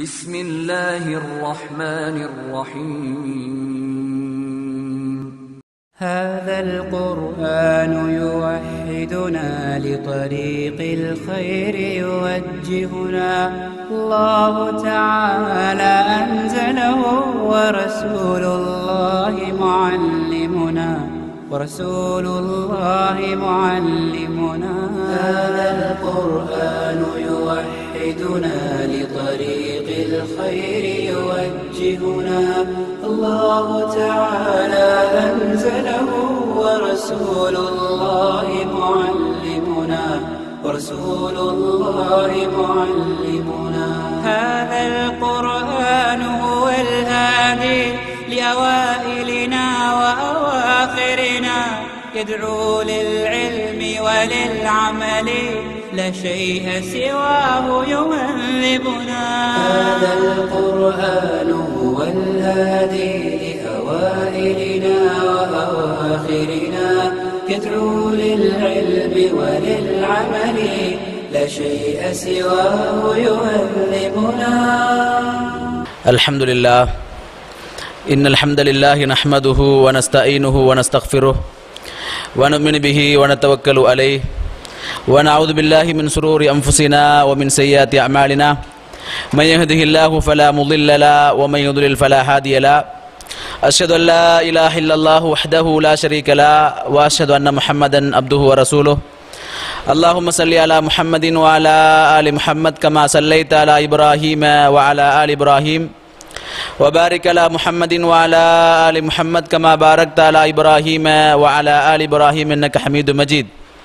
بسم الله الرحمن الرحيم هذا القرآن يوحدنا لطريق الخير يوجهنا الله تعالى أنزله ورسول الله معلمنا ورسول الله معلمنا هذا القرآن يوحدنا لطريق الخير يوجهنا الله تعالى أنزله ورسول الله معلمنا ورسول الله معلمنا هذا القرآن هو الهادي لأوائلنا وأواخرنا يدعو للعلم وللعمل لا شيء سواه يهذبنا هذا القرآن هو الهادي لأوائلنا وأواخرنا يدعو للعلم وللعمل لا شيء سواه يهذبنا الحمد لله إن الحمد لله نحمده ونستعينه ونستغفره ونؤمن به ونتوكل عليه ونعوذ بالله من شرور أنفسنا ومن سيئات أعمالنا من يهده الله فلا مضل له ومن يضلل فلا هادي له أشهد أن لا إله إلا الله وحده لا شريك له وأشهد أن محمدا عبده ورسوله اللهم صل على محمد وعلى آل محمد كما صليت على إبراهيم وعلى آل إبراهيم وبارك على محمد وعلى آل محمد كما باركت على إبراهيم وعلى آل إبراهيم إنك حميد مجيد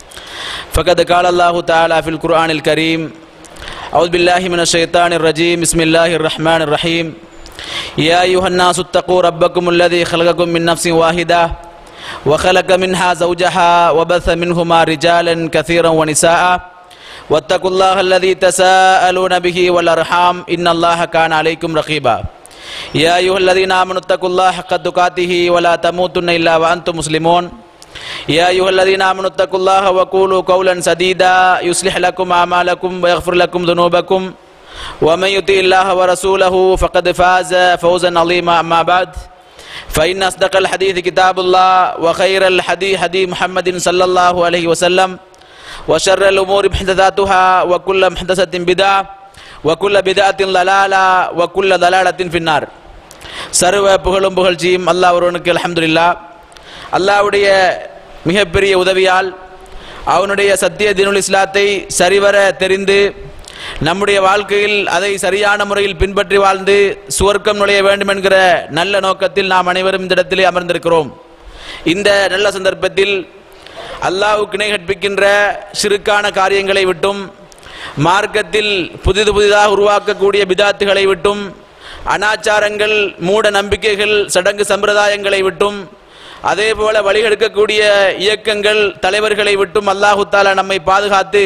فقد قال الله تعالى في القرآن الكريم أعوذ بالله من الشيطان الرجيم بسم الله الرحمن الرحيم يا أيها الناس اتقوا ربكم الذي خلقكم من نفس واحدة وخلق منها زوجها وبث منهما رجالا كثيرا ونساء واتقوا الله الذي تساءلون به والأرحام إن الله كان عليكم رقيبا يا أيها الذين آمنوا اتقوا الله حق تقاته ولا تموتن إلا وأنتم مسلمون يا أيها الذين آمنوا اتقوا الله وقولوا قولا سديدا يصلح لكم أعمالكم ويغفر لكم ذنوبكم ومن يطع الله ورسوله فقد فاز فوزا عظيما أما بعد فإن أصدق الحديث كتاب الله وخير الحديث حديث محمد صلى الله عليه وسلم وشر الأمور محدثاتها وكل محدثة بدعة وكل بدعة ضلالة وكل ضلالة في النار சர்வ புகழும் புகழ்ச்சியும் அல்லாஹ் ஒருவனுக்கு அல்ஹம்துலில்லா அல்லாஹ்வுடைய மிகப்பெரிய உதவியால் அவனுடைய சத்திய தினுல் இஸ்லாத்தை சரிவர தெரிந்து நம்முடைய வாழ்க்கையில் அதை சரியான முறையில் பின்பற்றி வாழ்ந்து சுவர்க்கம் நுழைய வேண்டும் என்கிற நல்ல நோக்கத்தில் நாம் அனைவரும் இந்த இடத்திலே அமர்ந்திருக்கிறோம் இந்த நல்ல சந்தர்ப்பத்தில் அல்லாஹ்வுக்கு இணை கற்பிக்கின்ற சிறுக்கான காரியங்களை விட்டும் மார்க்கத்தில் புதிது புதிதாக உருவாக்கக்கூடிய பிதாத்துகளை விட்டும் அனாச்சாரங்கள் மூட நம்பிக்கைகள் சடங்கு சம்பிரதாயங்களை விட்டும் அதே போல வழிகெடுக்கக்கூடிய இயக்கங்கள் தலைவர்களை விட்டும் அல்லாஹு தாலா நம்மை பாதுகாத்து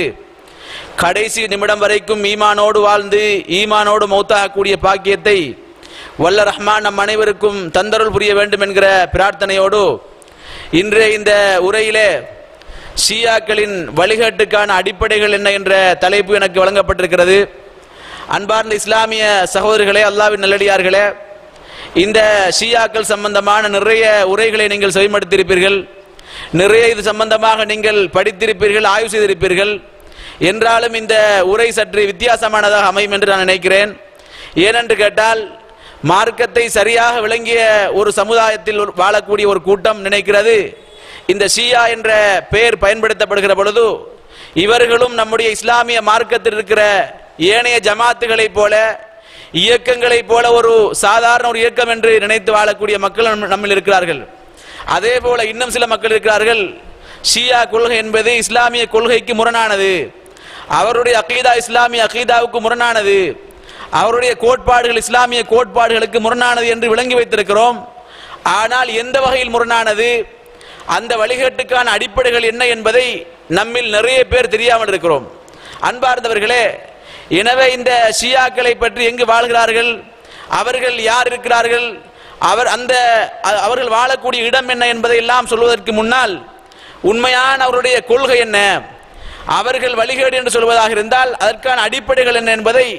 கடைசி நிமிடம் வரைக்கும் ஈமானோடு வாழ்ந்து ஈமானோடு மௌத்தாகக்கூடிய பாக்கியத்தை வல்ல ரஹ்மான் நம் அனைவருக்கும் தந்தருள் புரிய வேண்டும் என்கிற பிரார்த்தனையோடு இன்றைய இந்த உரையிலே ஷியாக்களின் வழிகாட்டுக்கான அடிப்படைகள் என்ன என்ற தலைப்பு எனக்கு வழங்கப்பட்டிருக்கிறது அன்பார்ந்த இஸ்லாமிய சகோதரர்களே அல்லாவின் நல்லடியார்களே இந்த ஷியாக்கள் சம்பந்தமான நிறைய உரைகளை நீங்கள் செவிமடுத்திருப்பீர்கள் நிறைய இது சம்பந்தமாக நீங்கள் படித்திருப்பீர்கள் ஆய்வு செய்திருப்பீர்கள் என்றாலும் இந்த உரை சற்று வித்தியாசமானதாக அமையும் என்று நான் நினைக்கிறேன் ஏனென்று கேட்டால் மார்க்கத்தை சரியாக விளங்கிய ஒரு சமுதாயத்தில் ஒரு- வாழக்கூடிய ஒரு கூட்டம் நினைக்கிறது இந்த ஷியா என்ற பெயர் பயன்படுத்தப்படுகிற பொழுது இவர்களும் நம்முடைய இஸ்லாமிய மார்க்கத்தில் இருக்கிற ஏனைய ஜமாத்துகளைப் போல இயக்கங்களைப் போல ஒரு சாதாரண ஒரு இயக்கம் என்று நினைத்து வாழக்கூடிய மக்கள் நம்ம- நம்மில் இருக்கிறார்கள் அதே போல இன்னும் சில மக்கள் இருக்கிறார்கள் ஷியா கொள்கை என்பது இஸ்லாமிய கொள்கைக்கு முரணானது அவருடைய அகீதா இஸ்லாமிய அகீதாவுக்கு முரணானது அவருடைய கோட்பாடுகள் இஸ்லாமிய கோட்பாடுகளுக்கு முரணானது என்று விளங்கி வைத்திருக்கிறோம் ஆனால் எந்த வகையில் முரணானது அந்த வழிகேட்டுக்கான அடிப்படைகள் என்ன என்பதை நம்மில் நிறைய பேர் தெரியாமல் இருக்கிறோம் அன்பார்ந்தவர்களே எனவே இந்த ஷியாக்களை பற்றி எங்கு வாழ்கிறார்கள் அவர்கள் யார் இருக்கிறார்கள் அவர் அந்த அ- அவர்கள் வாழக்கூடிய இடம் என்ன என்பதை எல்லாம் சொல்வதற்கு முன்னால் உண்மையான அவருடைய கொள்கை என்ன அவர்கள் வழிகேடு என்று சொல்வதாக இருந்தால் அதற்கான அடிப்படைகள் என்ன என்பதை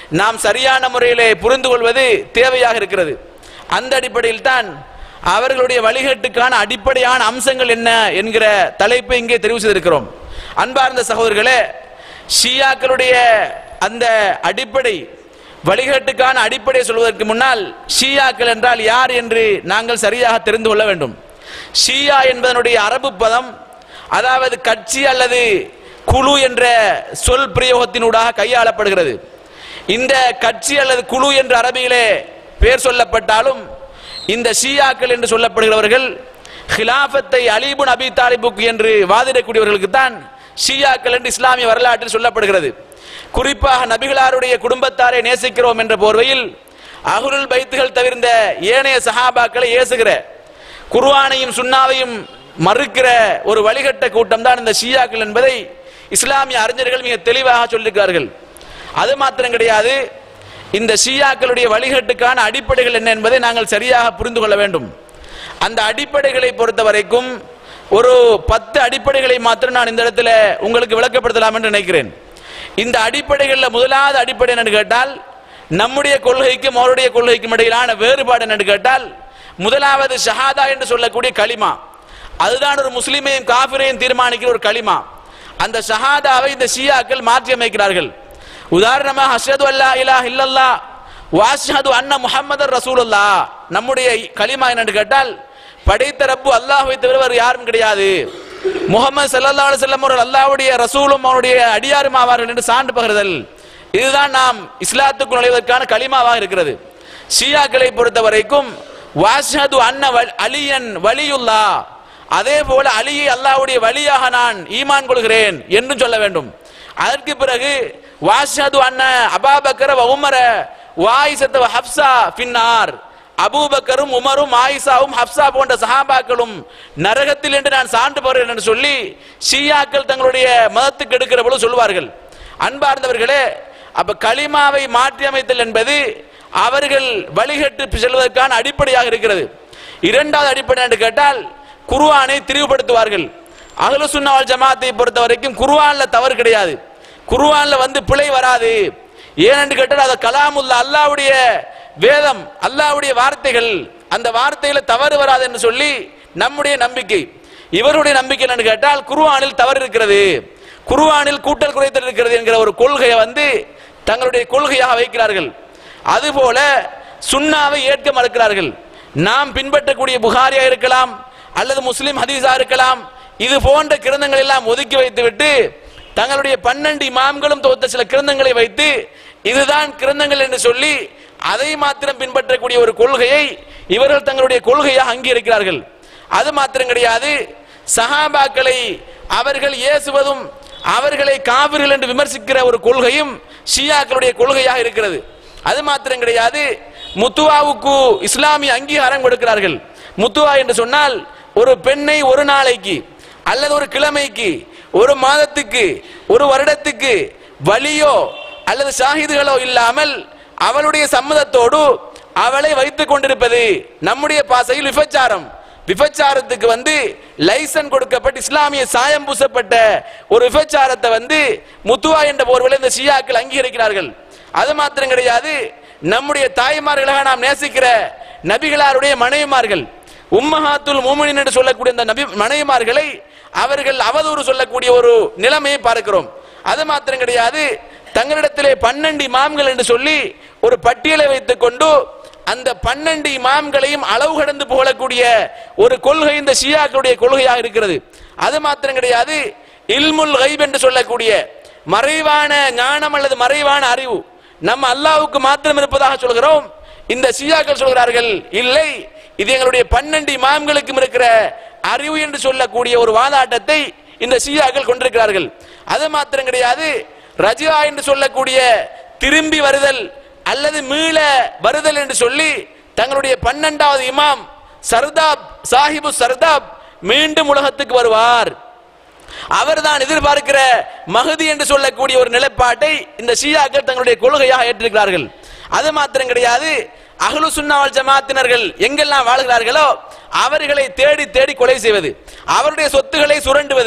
நாம் சரியான முறையிலே புரிந்து கொள்வது தேவையாக இருக்கிறது அந்த அடிப்படையில் தான் அவர்களுடைய வழிகட்டுக்கான அடிப்படையான அம்சங்கள் என்ன என்கிற தலைப்பை இங்கே தெரிவு செய்திருக்கிறோம் அன்பார்ந்த சகோதரர்களே ஷியாக்களுடைய அந்த அடிப்படை வழிகட்டுக்கான அடிப்படை சொல்வதற்கு முன்னால் ஷியாக்கள் என்றால் யார் என்று நாங்கள் சரியாக தெரிந்து கொள்ள வேண்டும் ஷியா என்பதனுடைய அரபு பதம் அதாவது கட்சி அல்லது குழு என்ற சொல் பிரயோகத்தினூடாக கையாளப்படுகிறது இந்த கட்சி அல்லது குழு என்ற அரபியிலே பெயர் சொல்லப்பட்டாலும் இந்த ஷியாக்கள் என்று சொல்லப்படுகிறவர்கள் ஹிலாஃபத்தை அலிபுன் அபி தாலிபுக் என்று வாதிடக்கூடியவர்களுக்கு தான் ஷியாக்கள் என்று இஸ்லாமிய வரலாற்றில் சொல்லப்படுகிறது குறிப்பாக நபிகளாருடைய குடும்பத்தாரை நேசிக்கிறோம் என்ற போர்வையில் அகுருல் பைத்துகள் தவிர்ந்த ஏனைய சஹாபாக்களை ஏசுகிற குர்ஆனையும் சுன்னாவையும் மறுக்கிற ஒரு வழிகட்ட கூட்டம் தான் இந்த ஷியாக்கள் என்பதை இஸ்லாமிய அறிஞர்கள் மிக தெளிவாக சொல்லியிருக்கிறார்கள் அது மாத்திரம் கிடையாது இந்த ஷியாக்களுடைய வழிகட்டுக்கான அடிப்படைகள் என்ன என்பதை நாங்கள் சரியாக புரிந்து கொள்ள வேண்டும் அந்த அடிப்படைகளை பொறுத்த வரைக்கும் ஒரு பத்து அடிப்படைகளை மாத்திரம் நான் இந்த இடத்துல உங்களுக்கு விளக்கப்படுத்தலாம் என்று நினைக்கிறேன் இந்த அடிப்படைகளில் முதலாவது அடிப்படை என்னன்னு கேட்டால் நம்முடைய கொள்கைக்கும் அவருடைய கொள்கைக்கும் இடையிலான வேறுபாடு என்னன்னு கேட்டால் முதலாவது ஷஹாதா என்று சொல்லக்கூடிய களிமா அதுதான் ஒரு முஸ்லிமையும் காபிரையும் தீர்மானிக்கிற ஒரு களிமா அந்த ஷஹாதாவை இந்த ஷியாக்கள் மாற்றி அமைக்கிறார்கள் உதாரணமாக அஷ்ஹது அல்லா இலாஹ இல்லல்லா வாஷ்ஹது அன்ன முஹம்மதர் ரசூலுல்லா நம்முடைய களிமா என்னன்னு கேட்டால் படைத்த ரப்பு அல்லாஹ்வை தவிர வேறு யாரும் கிடையாது முகமது ஸல்லல்லாஹு அலைஹி வஸல்லம் அவர்கள் அல்லாஹ்வுடைய ரசூலும் அவருடைய அடியாரும் ஆவார்கள் என்று சான்று பகிர்தல் இதுதான் நாம் இஸ்லாத்துக்கு நுழைவதற்கான களிமாவாக இருக்கிறது ஷியாக்களை பொறுத்த வரைக்கும் வாஷ்ஹது அன்ன வல்- அலியன் வலியுல்லா அதே போல அலியை அல்லாஹ்வுடைய வழியாக நான் ஈமான் கொள்கிறேன் என்றும் சொல்ல வேண்டும் அதற்கு பிறகு வாஷது அண்ண அபாபக்கர வ உமர வாயிசத்த வ ஹப்சா பின்னார் அபூபக்கரும் உமரும் ஆயிசாவும் ஹப்சா போன்ற சஹாபாக்களும் நரகத்தில் என்று நான் சான்று பகிறேன் என்று சொல்லி ஷியாக்கள் தங்களுடைய மதத்துக்கு எடுக்கிற பொழுது சொல்வார்கள் அன்பார்ந்தவர்களே அப்ப களிமாவை மாற்றி அமைத்தல் என்பது அவர்கள் வழிகட்டு செல்வதற்கான அடிப்படையாக இருக்கிறது இரண்டாவது அடிப்படை என்று கேட்டால் குர்ஆனை திரிவுபடுத்துவார்கள் அகலு சுன்னாவல் ஜமாத்தை பொறுத்த வரைக்கும் குர்ஆன்ல தவறு கிடையாது குர்ஆன்ல வந்து பிழை வராது ஏனென்று கேட்டால் அது கலாமுல்லா அல்லாஹ்வுடைய வேதம் அல்லாஹ்வுடைய வார்த்தைகள் அந்த வார்த்தையில தவறு வராது என்று சொல்லி நம்முடைய நம்பிக்கை இவருடைய நம்பிக்கை என்னன்னு கேட்டால் குர்ஆனில் தவறு இருக்கிறது குர்ஆனில் கூட்டல் குறைத்தல் இருக்கிறது என்கிற ஒரு கொள்கையை வந்து தங்களுடைய கொள்கையாக வைக்கிறார்கள் அதுபோல சுன்னாவை ஏற்க மறுக்கிறார்கள் நாம் பின்பற்றக்கூடிய புகாரியா இருக்கலாம் அல்லது முஸ்லிம் ஹதீஸா இருக்கலாம் இது போன்ற கிரந்தங்கள் எல்லாம் ஒதுக்கி வைத்துவிட்டு தங்களுடைய பன்னெண்டு இமாம்களும் தோத்த சில கிரந்தங்களை வைத்து இதுதான் கிரந்தங்கள் என்று சொல்லி அதை மாத்திரம் பின்பற்றக்கூடிய ஒரு கொள்கையை இவர்கள் தங்களுடைய கொள்கையாக அங்கீகரிக்கிறார்கள் அது மாத்திரம் கிடையாது சஹாபாக்களை அவர்கள் ஏசுவதும் அவர்களை காவிர்கள் என்று விமர்சிக்கிற ஒரு கொள்கையும் ஷியாக்களுடைய கொள்கையாக இருக்கிறது அது மாத்திரம் கிடையாது முத்துவாவுக்கு இஸ்லாமிய அங்கீகாரம் கொடுக்கிறார்கள் முத்துவா என்று சொன்னால் ஒரு பெண்ணை ஒரு நாளைக்கு அல்லது ஒரு கிழமைக்கு ஒரு மாதத்துக்கு ஒரு வருடத்துக்கு வலியோ அல்லது ஷாஹிதுகளோ இல்லாமல் அவளுடைய சம்மதத்தோடு அவளை வைத்துக் கொண்டிருப்பது நம்முடைய பாசையில் விபச்சாரம் விபச்சாரத்துக்கு வந்து லைசன் கொடுக்கப்பட்டு இஸ்லாமிய சாயம் பூசப்பட்ட ஒரு விபச்சாரத்தை வந்து முத்துவா என்ற போர்வில் இந்த ஷியாக்கள் அங்கீகரிக்கிறார்கள் அது மாத்திரம் கிடையாது நம்முடைய தாய்மார்களாக நாம் நேசிக்கிற நபிகளாருடைய மனைவிமார்கள் உம்மஹாத்துல் மூமினின் என்று சொல்லக்கூடிய இந்த நபி மனைவிமார்களை அவர்கள் அவதூறு சொல்லக்கூடிய ஒரு நிலைமையை பார்க்கிறோம் அது மாத்திரம் கிடையாது தங்களிடத்திலே பன்னெண்டு இமாம்கள் என்று சொல்லி ஒரு பட்டியலை வைத்துக் கொண்டு அந்த பன்னெண்டு இமாம்களையும் அளவு கடந்து புகழக்கூடிய ஒரு கொள்கை இந்த ஷியாக்களுடைய கொள்கையாக இருக்கிறது அது மாத்திரம் கிடையாது இல்முல் கைப் என்று சொல்லக்கூடிய மறைவான ஞானம் அல்லது மறைவான அறிவு நம்ம அல்லாஹ்வுக்கு மாத்திரம் இருப்பதாக சொல்கிறோம் இந்த ஷியாக்கள் சொல்கிறார்கள் இல்லை இது எங்களுடைய பன்னெண்டு இமாம்களுக்கும் இருக்கிற அறிவு என்று சொல்லக்கூடிய ஒரு வாதாட்டத்தை இந்த ஷியாக்கள் கொண்டிருக்கிறார்கள் அது மாத்திரம் கிடையாது ரஜியா என்று சொல்லக்கூடிய திரும்பி வருதல் அல்லது மீள வருதல் என்று சொல்லி தங்களுடைய பன்னெண்டாவது இமாம் சர்தாப் சாஹிபு சர்தாப் மீண்டும் உலகத்துக்கு வருவார் அவர்தான் எதிர்பார்க்கிற மகதி என்று சொல்லக்கூடிய ஒரு நிலைப்பாட்டை இந்த ஷியாக்கள் தங்களுடைய கொள்கையாக ஏற்றிருக்கிறார்கள் அது மாத்திரம் கிடையாது அஹ்லு சுன்னாவல் ஜமாத்தினர்கள் எங்கெல்லாம் வாழ்கிறார்களோ அவர்களை தேடி தேடி கொலை செய்வது அவருடைய சொத்துக்களை சுரண்டுவது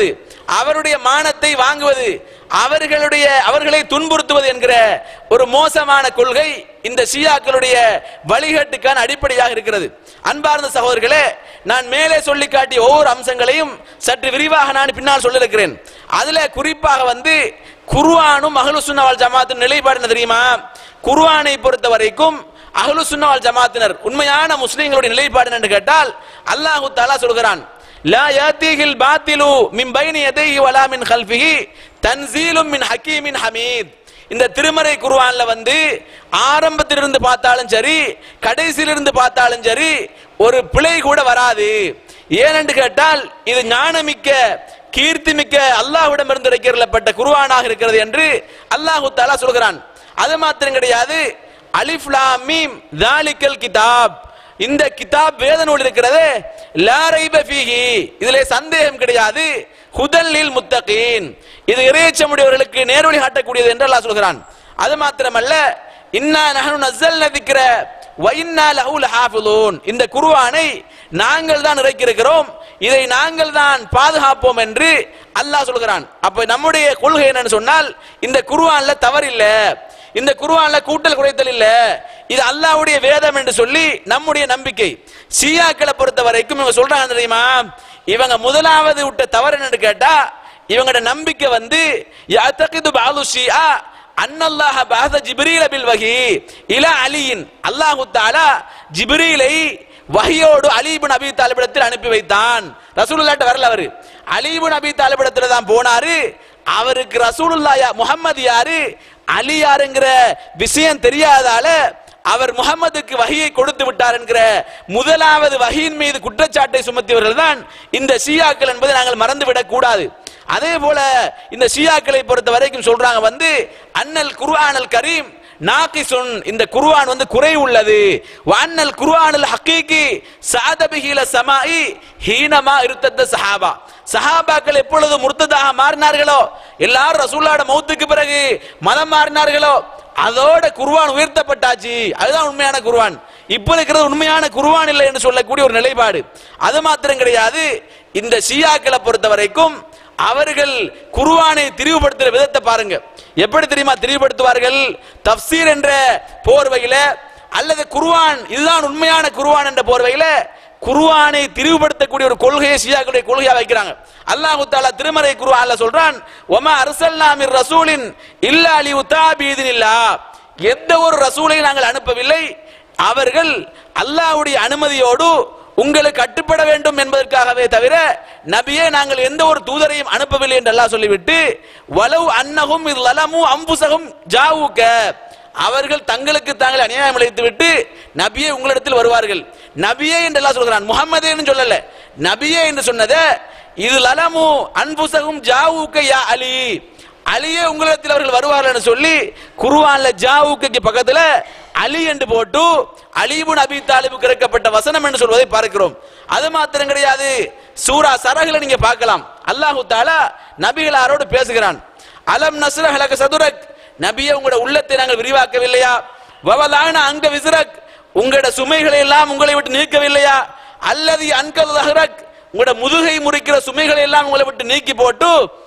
அவருடைய மானத்தை வாங்குவது அவர்களுடைய அவர்களை துன்புறுத்துவது என்கிற ஒரு மோசமான கொள்கை இந்த ஷியாக்களுடைய வழிகாட்டுக்கான அடிப்படையாக இருக்கிறது அன்பார்ந்த சகோதரர்களே நான் மேலே சொல்லி காட்டிய ஒவ்வொரு அம்சங்களையும் சற்று விரிவாக நான் பின்னால் சொல்லியிருக்கிறேன் அதுல குறிப்பாக வந்து குர்ஆனும் அஹ்லு சுன்னவால் ஜமாத்தின் நிலைப்பாடு என்ன தெரியுமா குர்ஆனை பொறுத்த வரைக்கும் அஹ்லு சுன்னவால் ஜமாத்தினர் உண்மையான முஸ்லிம்களுடைய நிலைப்பாடு என்று கேட்டால் அல்லாஹு தாலா சொல்கிறான் லா யாத்திஹில் பாத்திலு மின் பைனி யதைஹி வலா மின் கல்ஃபிஹி தன்சீலும் மின் ஹக்கீமின் ஹமீத் இந்த திருமறை குர்ஆன்ல வந்து ஆரம்பத்திலிருந்து பார்த்தாலும் சரி கடைசியிலிருந்து பார்த்தாலும் சரி ஒரு பிழை கூட வராது ஏனென்று கேட்டால் இது ஞானமிக்க கீர்த்திமிக்க அல்லாஹ்விடம் இருந்து இறக்கப்பட்ட குர்ஆனாக இருக்கிறது என்று அல்லாஹு தஆலா சொல்கிறான் அது மாத்திரம் கிடையாது அலிஃப் லாம் மீம் தாலிக்கல் கிதாப் இந்த கிதாப் வேத நூல் இருக்கிறது லா ரைப ஃபீஹி இதிலே சந்தேகம் கிடையாது ஹுதல்லில் முத்தகீன் இது இறையச்சமுடையவர்களுக்கு நேர்வழி காட்டக்கூடியது என்று அல்லாஹ் சொல்கிறான் அது மாத்திரமல்ல இன்னா நஹனு நஸ்ஸல்ன திக்ர வ இன்னா லஹு லஹாஃபிலூன் இந்த குர்ஆனை நாங்கள் தான் இறக்கியிருக்கிறோம் இதை நாங்கள் தான் பாதுகாப்போம் என்று அல்லாஹ் சொல்கிறான் அப்ப நம்முடைய கொள்கை என்னன்னு சொன்னால் இந்த குர்ஆன்ல தவறில்ல இந்த குர்ஆன்ல கூட்டல் குறைத்தல் இல்ல இது அல்லாஹ்வுடைய வேதம் என்று சொல்லி நம்முடைய நம்பிக்கை ஷியாக்களை பொறுத்த வரைக்கும் இவங்க சொல்றாங்க தெரியுமா இவங்க முதலாவது விட்ட தவறு என்னன்னு கேட்டா இவங்களோட நம்பிக்கை வந்து யஅதகிது பாது ஷியா அன்னல்லாஹ பாத ஜிப்ரீல பில் வஹி இல அலியின் அல்லாஹு தஆலா ஜிப்ரீலை வஹியோடு அலிபின் அபி தாலிபிடத்தில் அனுப்பி வைத்தான் ரசூலுல்லாட்ட வரல அவரு அலிபின் அபி தாலிபிடத்துல தான் போனாரு அவருக்கு ரசூலுல்லா யா முஹம்மது யாரு அலி யாருங்கிற விஷயம் தெரியாதால அவர் முகமதுக்கு வகையை கொடுத்து விட்டார் என்கிற முதலாவது வகையின் மீது குற்றச்சாட்டை சுமத்தியவர்கள் தான் இந்த ஷியாக்கள் என்பதை நாங்கள் மறந்துவிடக் கூடாது அதே போல இந்த ஷியாக்களை பொறுத்த வரைக்கும் சொல்றாங்க வந்து அன்னல் குர்ஆனல் கரீம் நாகிசுன் இந்த குர்ஆன் வந்து குறை உள்ளது வன்னல் குர்ஆனல் ஹக்கீகி சாதபிஹில சமாஇ ஹீனமா இருத்தத்த சஹாபா சஹாபாக்கள் எப்பொழுது முர்த்ததாக மாறினார்களோ எல்லாரும் ரசூல்லாட மௌத்துக்கு பிறகு மதம் மாறினார்களோ அதோட குர்ஆன் உயர்த்தப்பட்டாச்சு அதுதான் உண்மையான குர்ஆன் இப்ப இருக்கிறது உண்மையான குர்ஆன் இல்லை என்று சொல்லக்கூடிய ஒரு நிலைப்பாடு அது மாத்திரம் கிடையாது இந்த ஷியாக்களை பொறுத்த வரைக்கும் அவர்கள் குர்ஆனை திரிவுபடுத்துற விதத்தை பாருங்க எப்படி தெரியுமா திரிவுபடுத்துவார்கள் தப்சீர் என்ற போர்வையில அல்லது குர்ஆன் இதுதான் உண்மையான குர்ஆன் என்ற போர்வையில குர்ஆனை திரிவுபடுத்தக்கூடிய ஒரு கொள்கையை ஷியாக்களுடைய கொள்கையா வைக்கிறாங்க அல்லாஹ் தஆலா திருமறை குர்ஆன்ல சொல்றான் வமா அர்சல்னா மிர் ரசூலின் இல்லா லி உதாபீதினில்லா எந்த ஒரு ரசூலையும் நாங்கள் அனுப்பவில்லை அவர்கள் அல்லாஹ்வுடைய அனுமதியோடு உங்களுக்கு கட்டுப்பட வேண்டும் என்பதற்காகவே தவிர நபியே நாங்கள் எந்த ஒரு தூதரையும் அனுப்பவில்லை என்று அல்லாஹ் சொல்லிவிட்டு வலவு அன்னகும் இது லலமு அம்புசகும் ஜாவுக்க அவர்கள் தங்களுக்கு தாங்கள் அநியாயம் இழைத்து விட்டு நபியே உங்களிடத்தில் வருவார்கள் நபியே என்று எல்லாம் சொல்கிறான் முகமதேன்னு சொல்லல நபியே என்று சொன்னத இது லலமு அன்புசகும் ஜாவுக்க யா அலி அலியே உங்களிடத்தில் அவர்கள் வருவார்கள் என்று சொல்லி குருவான்ல ஜாவுக்கு பக்கத்துல அலி என்று போட்டு அலிபுன் அபி தாலிபுக்கு இறக்கப்பட்ட வசனம் என்று சொல்வதை பார்க்கிறோம் அது மாத்திரம் கிடையாது சூரா சரகுல நீங்க பார்க்கலாம் அல்லாஹு தாலா நபிகளாரோடு பேசுகிறான் அலம் நஸ்ரஹ் லக சதுரக் நபியே உங்களோட உள்ளத்தை நாங்கள் விரிவாக்கவில்லையா வவலான அங்க விசுரக் உங்களோட சுமைகளை எல்லாம் உங்களை விட்டு நீக்கவில்லையா அல்லது அன்கல் தஹரக் உங்களோட முதுகை முறிக்கிற சுமைகளை எல்லாம் உங்களை விட்டு நீக்கி போட்டு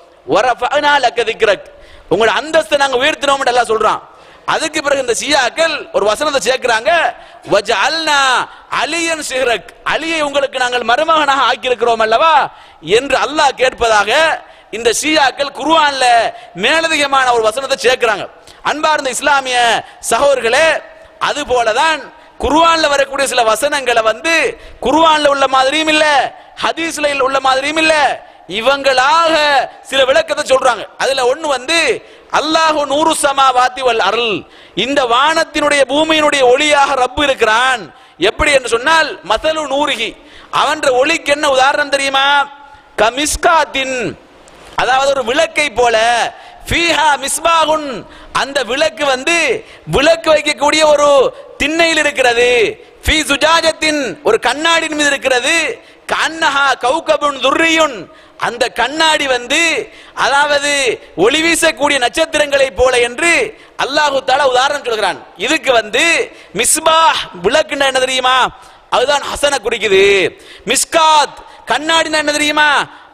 வரஃபனா லக்க திக்ரக் உங்களோட அந்தஸ்தை நாங்க உயர்த்தினோம் எல்லாம் சொல்றான் அதுக்கு பிறகு இந்த சியாக்கள் ஒரு வசனத்தை சேர்க்கிறாங்க வஜஅல்னா அலியன் சிஹ்ரக் அலியை உங்களுக்கு நாங்கள் மருமகனாக ஆக்கியிருக்கிறோம் அல்லவா என்று அல்லாஹ் கேட்பதாக இந்த ஷியாக்கள் குர்ஆன்ல மேலதிகமான ஒரு வசனத்தை சேர்க்கிறாங்க அன்பார்ந்த இஸ்லாமிய சகோதரர்களே அது போலதான் குர்ஆன்ல வரக்கூடிய சில வசனங்களை வந்து குர்ஆன்ல உள்ள மாதிரியும் இல்ல ஹதீஸ்ல உள்ள மாதிரியும் இல்ல இவங்களாக சில விளக்கத்தை சொல்றாங்க அதுல ஒண்ணு வந்து அல்லாஹு நூறு சமாவாத்தி வல் அருள் இந்த வானத்தினுடைய பூமியினுடைய ஒளியாக ரப்பு இருக்கிறான் எப்படி என்று சொன்னால் மசலு நூறுகி அவன்ற ஒளிக்கு என்ன உதாரணம் தெரியுமா கமிஸ்காத்தின் அதாவது ஒரு விளக்கை போல ஃபீஹா மிஸ்பாகுன் அந்த விளக்கு வந்து விளக்கு வைக்கக்கூடிய ஒரு திண்ணையில் இருக்கிறது ஃபீ சுஜாஜத்தின் ஒரு கண்ணாடியின் மீது இருக்கிறது கண்ணஹா கௌகபுன் துர்ரியுன் அந்த கண்ணாடி வந்து அதாவது ஒளி வீசக்கூடிய நட்சத்திரங்களை போல என்று அல்லாஹு தாலா உதாரணம் சொல்கிறான் இதுக்கு வந்து மிஸ்பாஹ் விளக்குன்னா என்ன தெரியுமா அதுதான் ஹசனை குறிக்குது மிஸ்காத் கண்ணாடினா என்ன தெரியுமா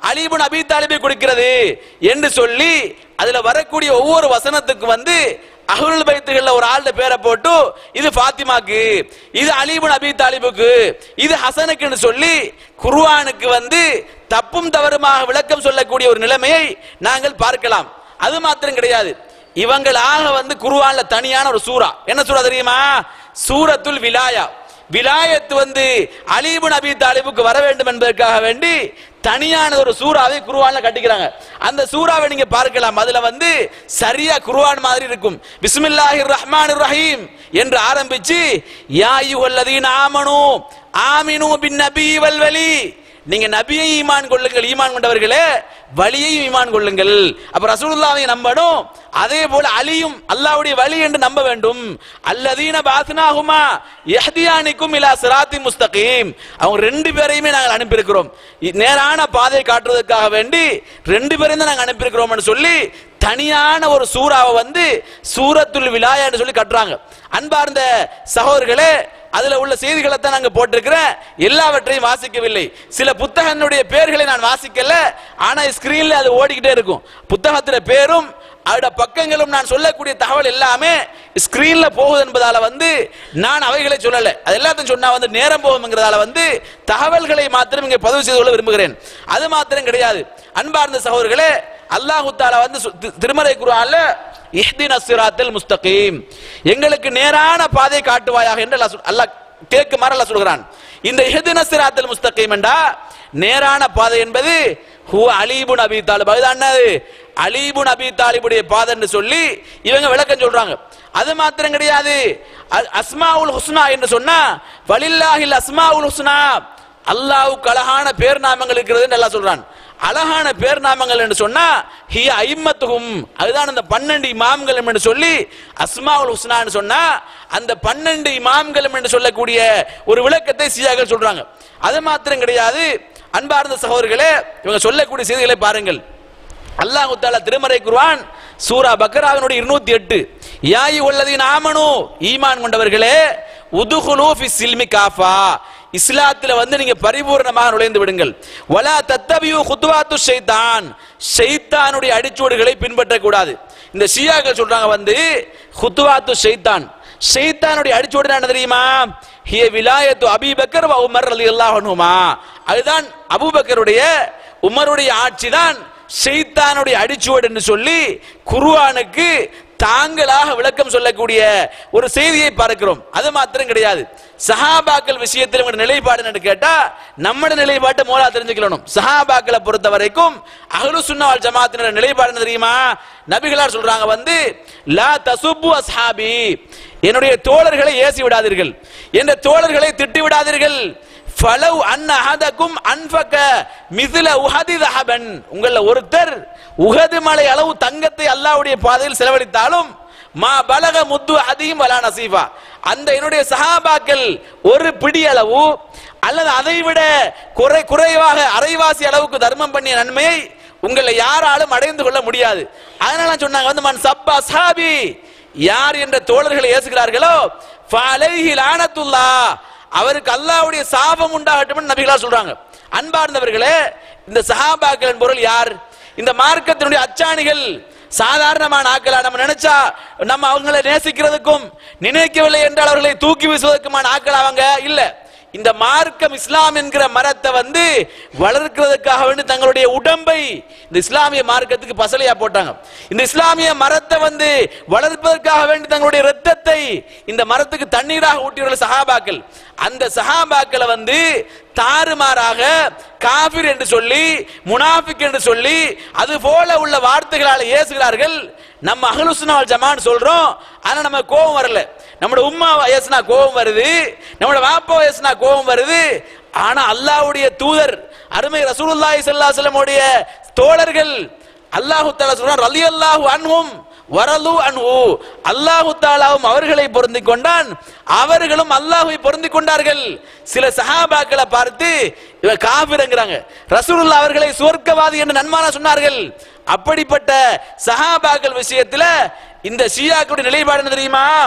அலிபுன் அபி தாலிபை கொடுக்கிறது என்று சொல்லி அதுல வரக்கூடிய ஒவ்வொரு வசனத்துக்கு வந்து அஹ்லுல் பைத்துகள்ல ஒரு ஆள்ட பேரை போட்டு இது ஃபாத்திமாக்கு இது அலிபுன் அபி தாலிபுக்கு இது ஹசனுக்குன்னு சொல்லி குர்ஆனுக்கு வந்து தப்பும் தவறுமாக விளக்கம் சொல்லக்கூடிய ஒரு நிலைமையை நாங்கள் பார்க்கலாம் அது மாத்திரம் கிடையாது இவங்களாக வந்து குர்ஆன்ல தனியான ஒரு சூரா என்ன சூரா தெரியுமா சூரத்துல் விலாயா விலாயத்து வந்து அலிபுன் அபி தாலிபுக்கு வர வேண்டும் என்பதற்காக வேண்டி தனியான ஒரு சூறாவை குருவான்ல கட்டிக்கிறாங்க அந்த சூறாவை நீங்க பார்க்கலாம் அதுல வந்து சரியா குருவான் மாதிரி இருக்கும் பிஸ்மில்லாஹிர் ரஹ்மானிர் ரஹீம் என்று ஆரம்பிச்சு யா அய்யுஹல்லதீன ஆமனு ஆமினு பின் நபி வல் வலி நீங்க நபியை ஈமான் கொள்ளுங்கள் ஈமான் கொண்டவர்களே வலியையும் ஈமான் கொள்ளுங்கள் அப்ப ரசூலுல்லாவை நம்பணும் அதே போல அலியும் அல்லாஹ்வுடைய வழி என்று நம்ப வேண்டும் அல்லதீன பாத்னாஹுமா யஹ்தியானிக்கும் இலா சிராத்தி முஸ்தகீம் அவங்க ரெண்டு பேரையுமே நாங்கள் அனுப்பியிருக்கிறோம் இ- நேரான பாதை காட்டுறதுக்காக வேண்டி ரெண்டு பேரையும் தான் நாங்கள் அனுப்பியிருக்கிறோம்னு சொல்லி தனியான ஒரு சூறாவை வந்து சூரத்துல் விலாயா என்று சொல்லி கட்டுறாங்க அன்பார்ந்த சகோதரர்களே அதுல உள்ள செய்திகளை தான் நாங்க போட்டிருக்கிறேன் எல்லாவற்றையும் வாசிக்கவில்லை சில புத்தகங்களுடைய பெயர்களை நான் வாசிக்கல ஆனா ஸ்கிரீன்ல அது ஓடிக்கிட்டே இருக்கும் புத்தகத்துல பேரும் அதோட பக்கங்களும் நான் சொல்லக்கூடிய தகவல் எல்லாமே ஸ்கிரீன்ல போகுது என்பதால வந்து நான் அவைகளை சொல்லல அது எல்லாத்தையும் சொன்னா வந்து நேரம் போகும்ங்கிறதால வந்து தகவல்களை மாத்திரம் இங்கே பதிவு செய்து கொள்ள விரும்புகிறேன் அது மாத்திரம் கிடையாது அன்பார்ந்த சகோதரர்களே அல்லாஹு தாலா வந்து சு- தி- திருமறை குர்ஆன்ல இஹ்தின சிராத்தல் முஸ்தகீம் எங்களுக்கு நேரான பாதை காட்டுவாயாக என்று அல்லாஹ் சொல்- அல்லாஹ் கேட்குமாறு அல்லாஹ் சொல்கிறான் இந்த இஹ்தின சிராத்தல் முஸ்தகீம் என்றா நேரான பாதை என்பது ஹூ அலீபுன் அபி தாலிப் அதுதான் என்னது அலீபுன் அபி தாலிபுடைய பாதைன்னு சொல்லி இவங்க விளக்கம் சொல்றாங்க அது மாத்திரம் கிடையாது அ- அஸ்மாவுல் ஹுஸ்னா என்று சொன்னா வலில்லாஹில் அஸ்மாவுல் ஹுஸ்னா அல்லாஹ்வுக்கு அழகான பேர் நாமங்கள் இருக்கிறது எல்லாம் சொல்றான் அழகான பேர் நாமங்கள் என்று சொன்னா ஹிய ஐம்மத்துகும் அதுதான் அந்த பன்னெண்டு இமாம்கள் என்று சொல்லி அஸ்மாவுல் ஹுஸ்னான்னு சொன்னா அந்த பன்னெண்டு இமாம்கள் என்று சொல்லக்கூடிய ஒரு விளக்கத்தை சியாக்கள் சொல்றாங்க அது மாத்திரம் கிடையாது அன்பார்ந்த சகோதரர்களே இவங்க சொல்லக்கூடிய செய்திகளை பாருங்கள் அல்லாஹு தாலா திருமறை குர்ஆன் சூரா பக்ராவினுடைய இருநூத்தி எட்டு யாயி உள்ளதின் ஆமனு ஈமான் கொண்டவர்களே உதுகுலு ஃபி சில்மி காஃபா இஸ்லாத்துல வந்து நீங்க பரிபூர்ணமாக நுழைந்து விடுங்கள் வலா தத்தபியு குத்வாத்து ஷைத்தான் ஷைத்தானுடைய அடிச்சுவடுகளை பின்பற்றக் கூடாது இந்த ஷியாக்கள் சொல்றாங்க வந்து குத்வாத்து ஷைத்தான் ஷைத்தானுடைய அடிச்சுவடு என்ன தெரியுமா ஹிய விலாயத்து அபீபக்கர் வ உமர் ரலியல்லாஹு அன்ஹுமா அதுதான் அபூபக்கருடைய உமருடைய ஆட்சி தான் ஷைத்தானுடைய அடிச்சுவடு என்று சொல்லி குர்ஆனுக்கு தாங்களாக விளக்கம் சொல்லக்கூடிய ஒரு செய்தியை பார்க்கிறோம் அது மாத்திரம் கிடையாது சஹாபாக்கள் விஷயத்தில் உங்க நிலைப்பாடு என்று கேட்டா நம்மட நிலைப்பாட்டை மூலா தெரிஞ்சுக்கணும் சஹாபாக்களை பொறுத்த வரைக்கும் அஹ்லு சுன்னா வல் ஜமாத்தினோட நிலைப்பாடு என்ன தெரியுமா நபிகளார் சொல்றாங்க வந்து லா தசுப்பு அஸ்ஹாபி என்னுடைய தோழர்களை ஏசி விடாதீர்கள் என்ற தோழர்களை திட்டி விடாதீர்கள் ஃபலவ் அன் அஹதக்கும் அன்ஃபக மிஸ்ல உஹதி தஹபன் உங்கள ஒருத்தர் உஹது மலை அளவு தங்கத்தை அல்லாஹ்வுடைய பாதையில் செலவழித்தாலும் மா பலக முத்து அதிகம் வலா நசீஃபா அந்த என்னுடைய சஹாபாக்கள் ஒரு பிடி அளவு அல்லது அதை விட குறை குறைவாக அரைவாசி அளவுக்கு தர்மம் பண்ணிய நன்மையை உங்களை யாராலும் அடைந்து கொள்ள முடியாது அதனால சொன்னாங்க வந்து மன் சப்பா அஸ்ஹாபி யார் என்ற தோழர்களை ஏசுகிறார்களோ ஃபலைஹி லானத்துல்லா அவருக்கு அல்லாஹ்வுடைய சாபம் உண்டாகட்டும் நபிகளா சொல்றாங்க அன்பார்ந்தவர்களே இந்த சஹாபாக்களின் பொருள் யார் இந்த மார்க்கத்தினுடைய அச்சாணிகள் சாதாரணமான ஆக்களா நம்ம நினைச்சா நம்ம அவங்களை நேசிக்கிறதுக்கும் நினைக்கவில்லை என்றால் அவர்களை தூக்கி வீசுவதற்குமான ஆக்கள் அவங்க இல்ல இந்த மார்க்கம் இஸ்லாம் என்கிற மரத்தை வந்து வளர்க்கிறதுக்காக வேண்டி தங்களுடைய உடம்பை இந்த இஸ்லாமிய மார்க்கத்துக்கு பசலையா போட்டாங்க இந்த இஸ்லாமிய மரத்தை வந்து வளர்ப்பதற்காக வேண்டி தங்களுடைய ரத்தத்தை இந்த மரத்துக்கு தண்ணீராக ஊட்டியுள்ள சஹாபாக்கள் அந்த சஹாபாக்களை வந்து தாறுமாறாக காபிர் என்று சொல்லி முனாஃபிக் என்று சொல்லி அது போல உள்ள வார்த்தைகளால் ஏசுகிறார்கள் நம்ம அகலுசுனால் ஜமான் சொல்றோம் ஆனா நம்ம கோபம் வரல நம்மளோட உம்மா வயசுனா கோபம் வருது நம்மளோட வாப்பா வயசுனா கோபம் வருது ஆனா அல்லாஹ்வுடைய தூதர் அருமை ரசூலுல்லாஹி ஸல்லல்லாஹு அலைஹி வஸல்லம் உடைய தோழர்கள் அல்லாஹு தஆலா சொல்றான் ரலியல்லாஹு அன்ஹும் வரலு அன்ஹு அல்லாஹு தாலாவும் அவர்களை பொருந்திக் கொண்டான் அவர்களும் அல்லாஹ்வை பொருந்திக் கொண்டார்கள் சில சஹாபாக்களை பார்த்து இவ காபிரங்கிறாங்க ரசூலுல்லாஹ் அவர்களை சுவர்க்கவாதி என்று நன்மாரா சொன்னார்கள் அப்படிப்பட்ட சஹாபாக்கள் விஷயத்துல இந்த ஷியாக்களுடைய நிலைப்பாடு என்ன தெரியுமா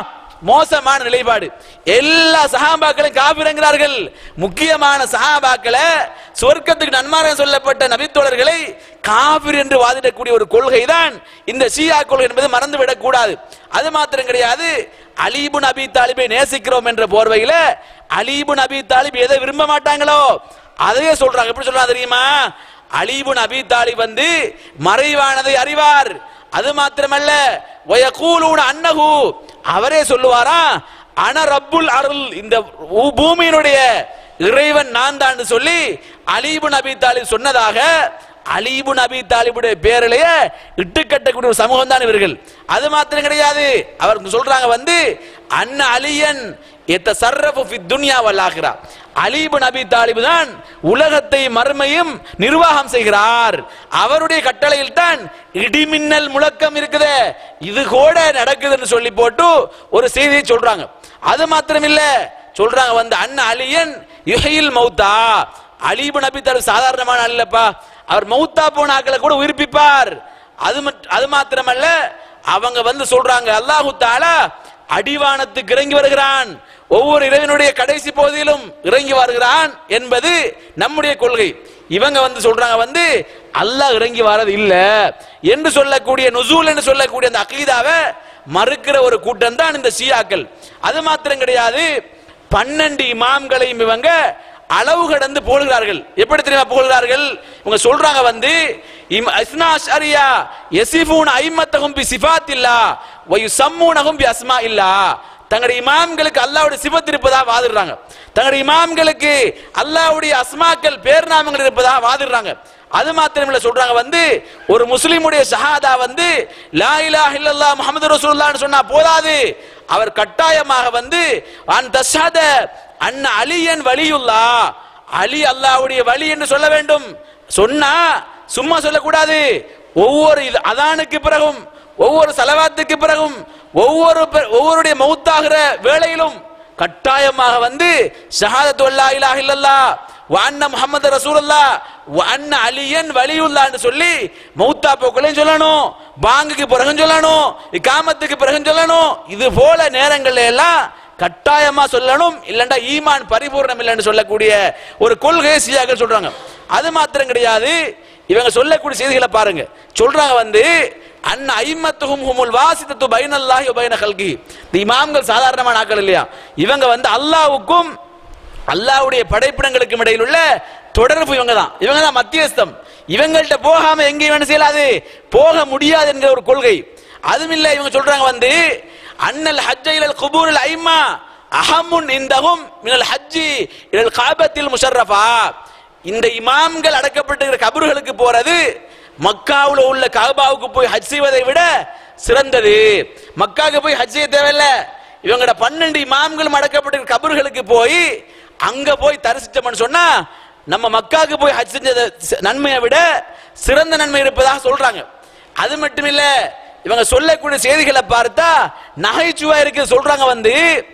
மோசமான நிலைப்பாடு எல்லா சஹாபாக்களும் காபிரங்கிறார்கள் முக்கியமான சஹாபாக்களை சொர்க்கத்துக்கு நன்மாரம் சொல்லப்பட்ட நபித்தோழர்களை காபிர் என்று வாதிடக்கூடிய ஒரு கொள்கை தான் இந்த ஷியா கொள்கை என்பது மறந்து விடக்கூடாது அது மாத்திரம் கிடையாது அலீபுன் அபி தாலிபை நேசிக்கிறோம் என்ற போர்வையில அலீபுன் அபி தாலிப் எதை விரும்ப மாட்டாங்களோ அதையே சொல்றாங்க எப்படி சொல்றாங்க தெரியுமா அலீபுன் அபி தாலிப் வந்து மறைவானதை அறிவார் அது மாத்திரமல்ல வயகூலூன அன்னஹு அவரே சொல்லுவாரா அன ரப்புல் அருள் இந்த பூ- பூமியினுடைய இறைவன் நான் தான் சொல்லி அலீபு நபி தாலிப் சொன்னதாக அலீபு நபி தாலிபுடைய பேரிலேயே இட்டு கட்டக்கூடிய ஒரு சமூகம் தான் இவர்கள் அது மாத்திரம் கிடையாது அவர் சொல்றாங்க வந்து அன்ன அலியன் எத்த சர்ரஃபு ஃபி துன்யா வல்லாகிறா அலீபு நபி தாலிபு தான் உலகத்தை மறுமையும் நிர்வாகம் செய்கிறார் அவருடைய கட்டளையில் தான் இடிமின்னல் முழக்கம் இருக்குதே இது கூட நடக்குதுன்னு சொல்லி போட்டு ஒரு செய்தியை சொல்றாங்க அது மாத்திரம் இல்ல சொல்றாங்க வந்து அண்ணன் அலியன் யுஹையில் மௌத்தா அலீபு நபி தாலிப் சாதாரணமான ஆள் இல்லப்பா அவர் மௌத்தா போன ஆக்களை கூட உயிர்ப்பிப்பார் அது மட்- அது மாத்திரமல்ல அவங்க வந்து சொல்றாங்க அல்லாஹு தாலா அடிவானத்துக்கு இறங்கி வருகிறான் ஒவ்வொரு இறைவனுடைய கடைசி பகுதியிலும் இறங்கி வருகிறான் என்பது நம்முடைய கொள்கை இவங்க வந்து சொல்றாங்க வந்து அல்லாஹ் இறங்கி வரது இல்ல என்று சொல்லக்கூடிய நுசூல் என்று சொல்லக்கூடிய அந்த அகீதாவை மறுக்கிற ஒரு கூட்டம் தான் இந்த ஷியாக்கள் அது மாத்திரம் கிடையாது பன்னெண்டு இமாம்களையும் இவங்க அளவு கடந்து போடுகிறார்கள் எப்படி தெரியுமா போடுகிறார்கள் இவங்க சொல்றாங்க வந்து இம் அஸ்னா அஷ்அரியா யசிஃபூன் ஐமத்தஹும் பி சிஃபாத்தில்லா வ யுஸம்மூனஹும் பி அஸ்மா இல்லா தங்களுடைய இமாம்களுக்கு அல்லாஹ்வுடைய சிபத் இருப்பதா வாதிடுறாங்க தங்களுடைய இமாம்களுக்கு அல்லாஹ்வுடைய அஸ்மாக்கள் பேர் நாமங்கள் இருப்பதா வாதிடுறாங்க அது மாத்திரம் இல்ல சொல்றாங்க வந்து ஒரு முஸ்லிமுடைய ஷஹாதா வந்து லா இலாஹ இல்லல்லாஹ் முஹம்மது ரசூலுல்லாஹ்னு சொன்னா போதாது அவர் கட்டாயமாக வந்து அன் தஷஹத அன்ன அலியன் வலியுல்லா அலி அல்லாஹ்வுடைய வலி என்று சொல்ல வேண்டும் சொன்னா சும்மா சொல்லக்கூடாது ஒவ்வொரு இது அதானுக்கு பிறகும் ஒவ்வொரு சலவாத்துக்கு பிறகும் ஒவ்வொரு பெ- ஒவ்வொருடைய மௌத்தாகிற வேளையிலும் கட்டாயமாக வந்து ஷஹாதத்து அல்லா இலாஹ இல்லல்லாஹ் வ அன்ன முஹம்மது ரசூலுல்லாஹ் வ அன்ன அலியன் வலியுல்லான்னு சொல்லி மௌத்தா போக்களையும் சொல்லணும் பாங்குக்கு பிறகும் சொல்லணும் இக்காமத்துக்கு பிறகும் சொல்லணும் இது போல நேரங்கள்ல எல்லாம் கட்டாயமா சொல்லணும் இல்லண்டா ஈமான் பரிபூர்ணம் இல்லைன்னு சொல்லக்கூடிய ஒரு கொள்கையை சியாக்கள் சொல்றாங்க அது மாத்திரம் கிடையாது இவங்க சொல்லக்கூடிய செய்திகளை பாருங்க சொல்றாங்க வந்து அன் ஐமத்துஹும் ஹுமுல் வாசித்தத்து பைனல்லாஹி வ பைன கல்கி இந்த இமாம்கள் சாதாரணமான ஆட்கள் இல்லையா இவங்க வந்து அல்லாஹ்வுக்கும் அல்லாஹ்வுடைய படைப்பிடங்களுக்கும் இடையில் உள்ள தொடர்பு இவங்க தான் இவங்க தான் மத்தியஸ்தம் இவங்கள்ட்ட போகாம எங்கேயும் என்ன செய்யலாது போக முடியாது என்கிற ஒரு கொள்கை அதுவும் இல்ல இவங்க சொல்றாங்க வந்து அன்னல் ஹஜ்ஜ இலல் குபூரில் ஐமா அஹமுன் இந்தஹும் மினல் ஹஜ்ஜி இலல் காபத்தில் முஷர்ரஃபா இந்த இமாம்கள் அடக்கப்பட்டிருக்கிற கபர்களுக்கு போறது மக்காவுல உள்ள கபாவுக்கு போய் ஹஜ் செய்வதை விட சிறந்தது மக்காவுக்கு போய் ஹஜ் செய்ய தேவையில்ல இவங்களோட பன்னெண்டு இமாம்களும் அடக்கப்பட்டிருக்கிற கபர்களுக்கு போய் அங்க போய் தரிசிச்சோம்னு சொன்னா நம்ம மக்காவுக்கு போய் ஹஜ் செஞ்ச நன்மையை விட சிறந்த நன்மை இருப்பதாக சொல்றாங்க அது மட்டும் இல்ல இவங்க சொல்லக்கூடிய செய்திகளை பார்த்தா நகைச்சுவா இருக்கு சொல்றாங்க வந்து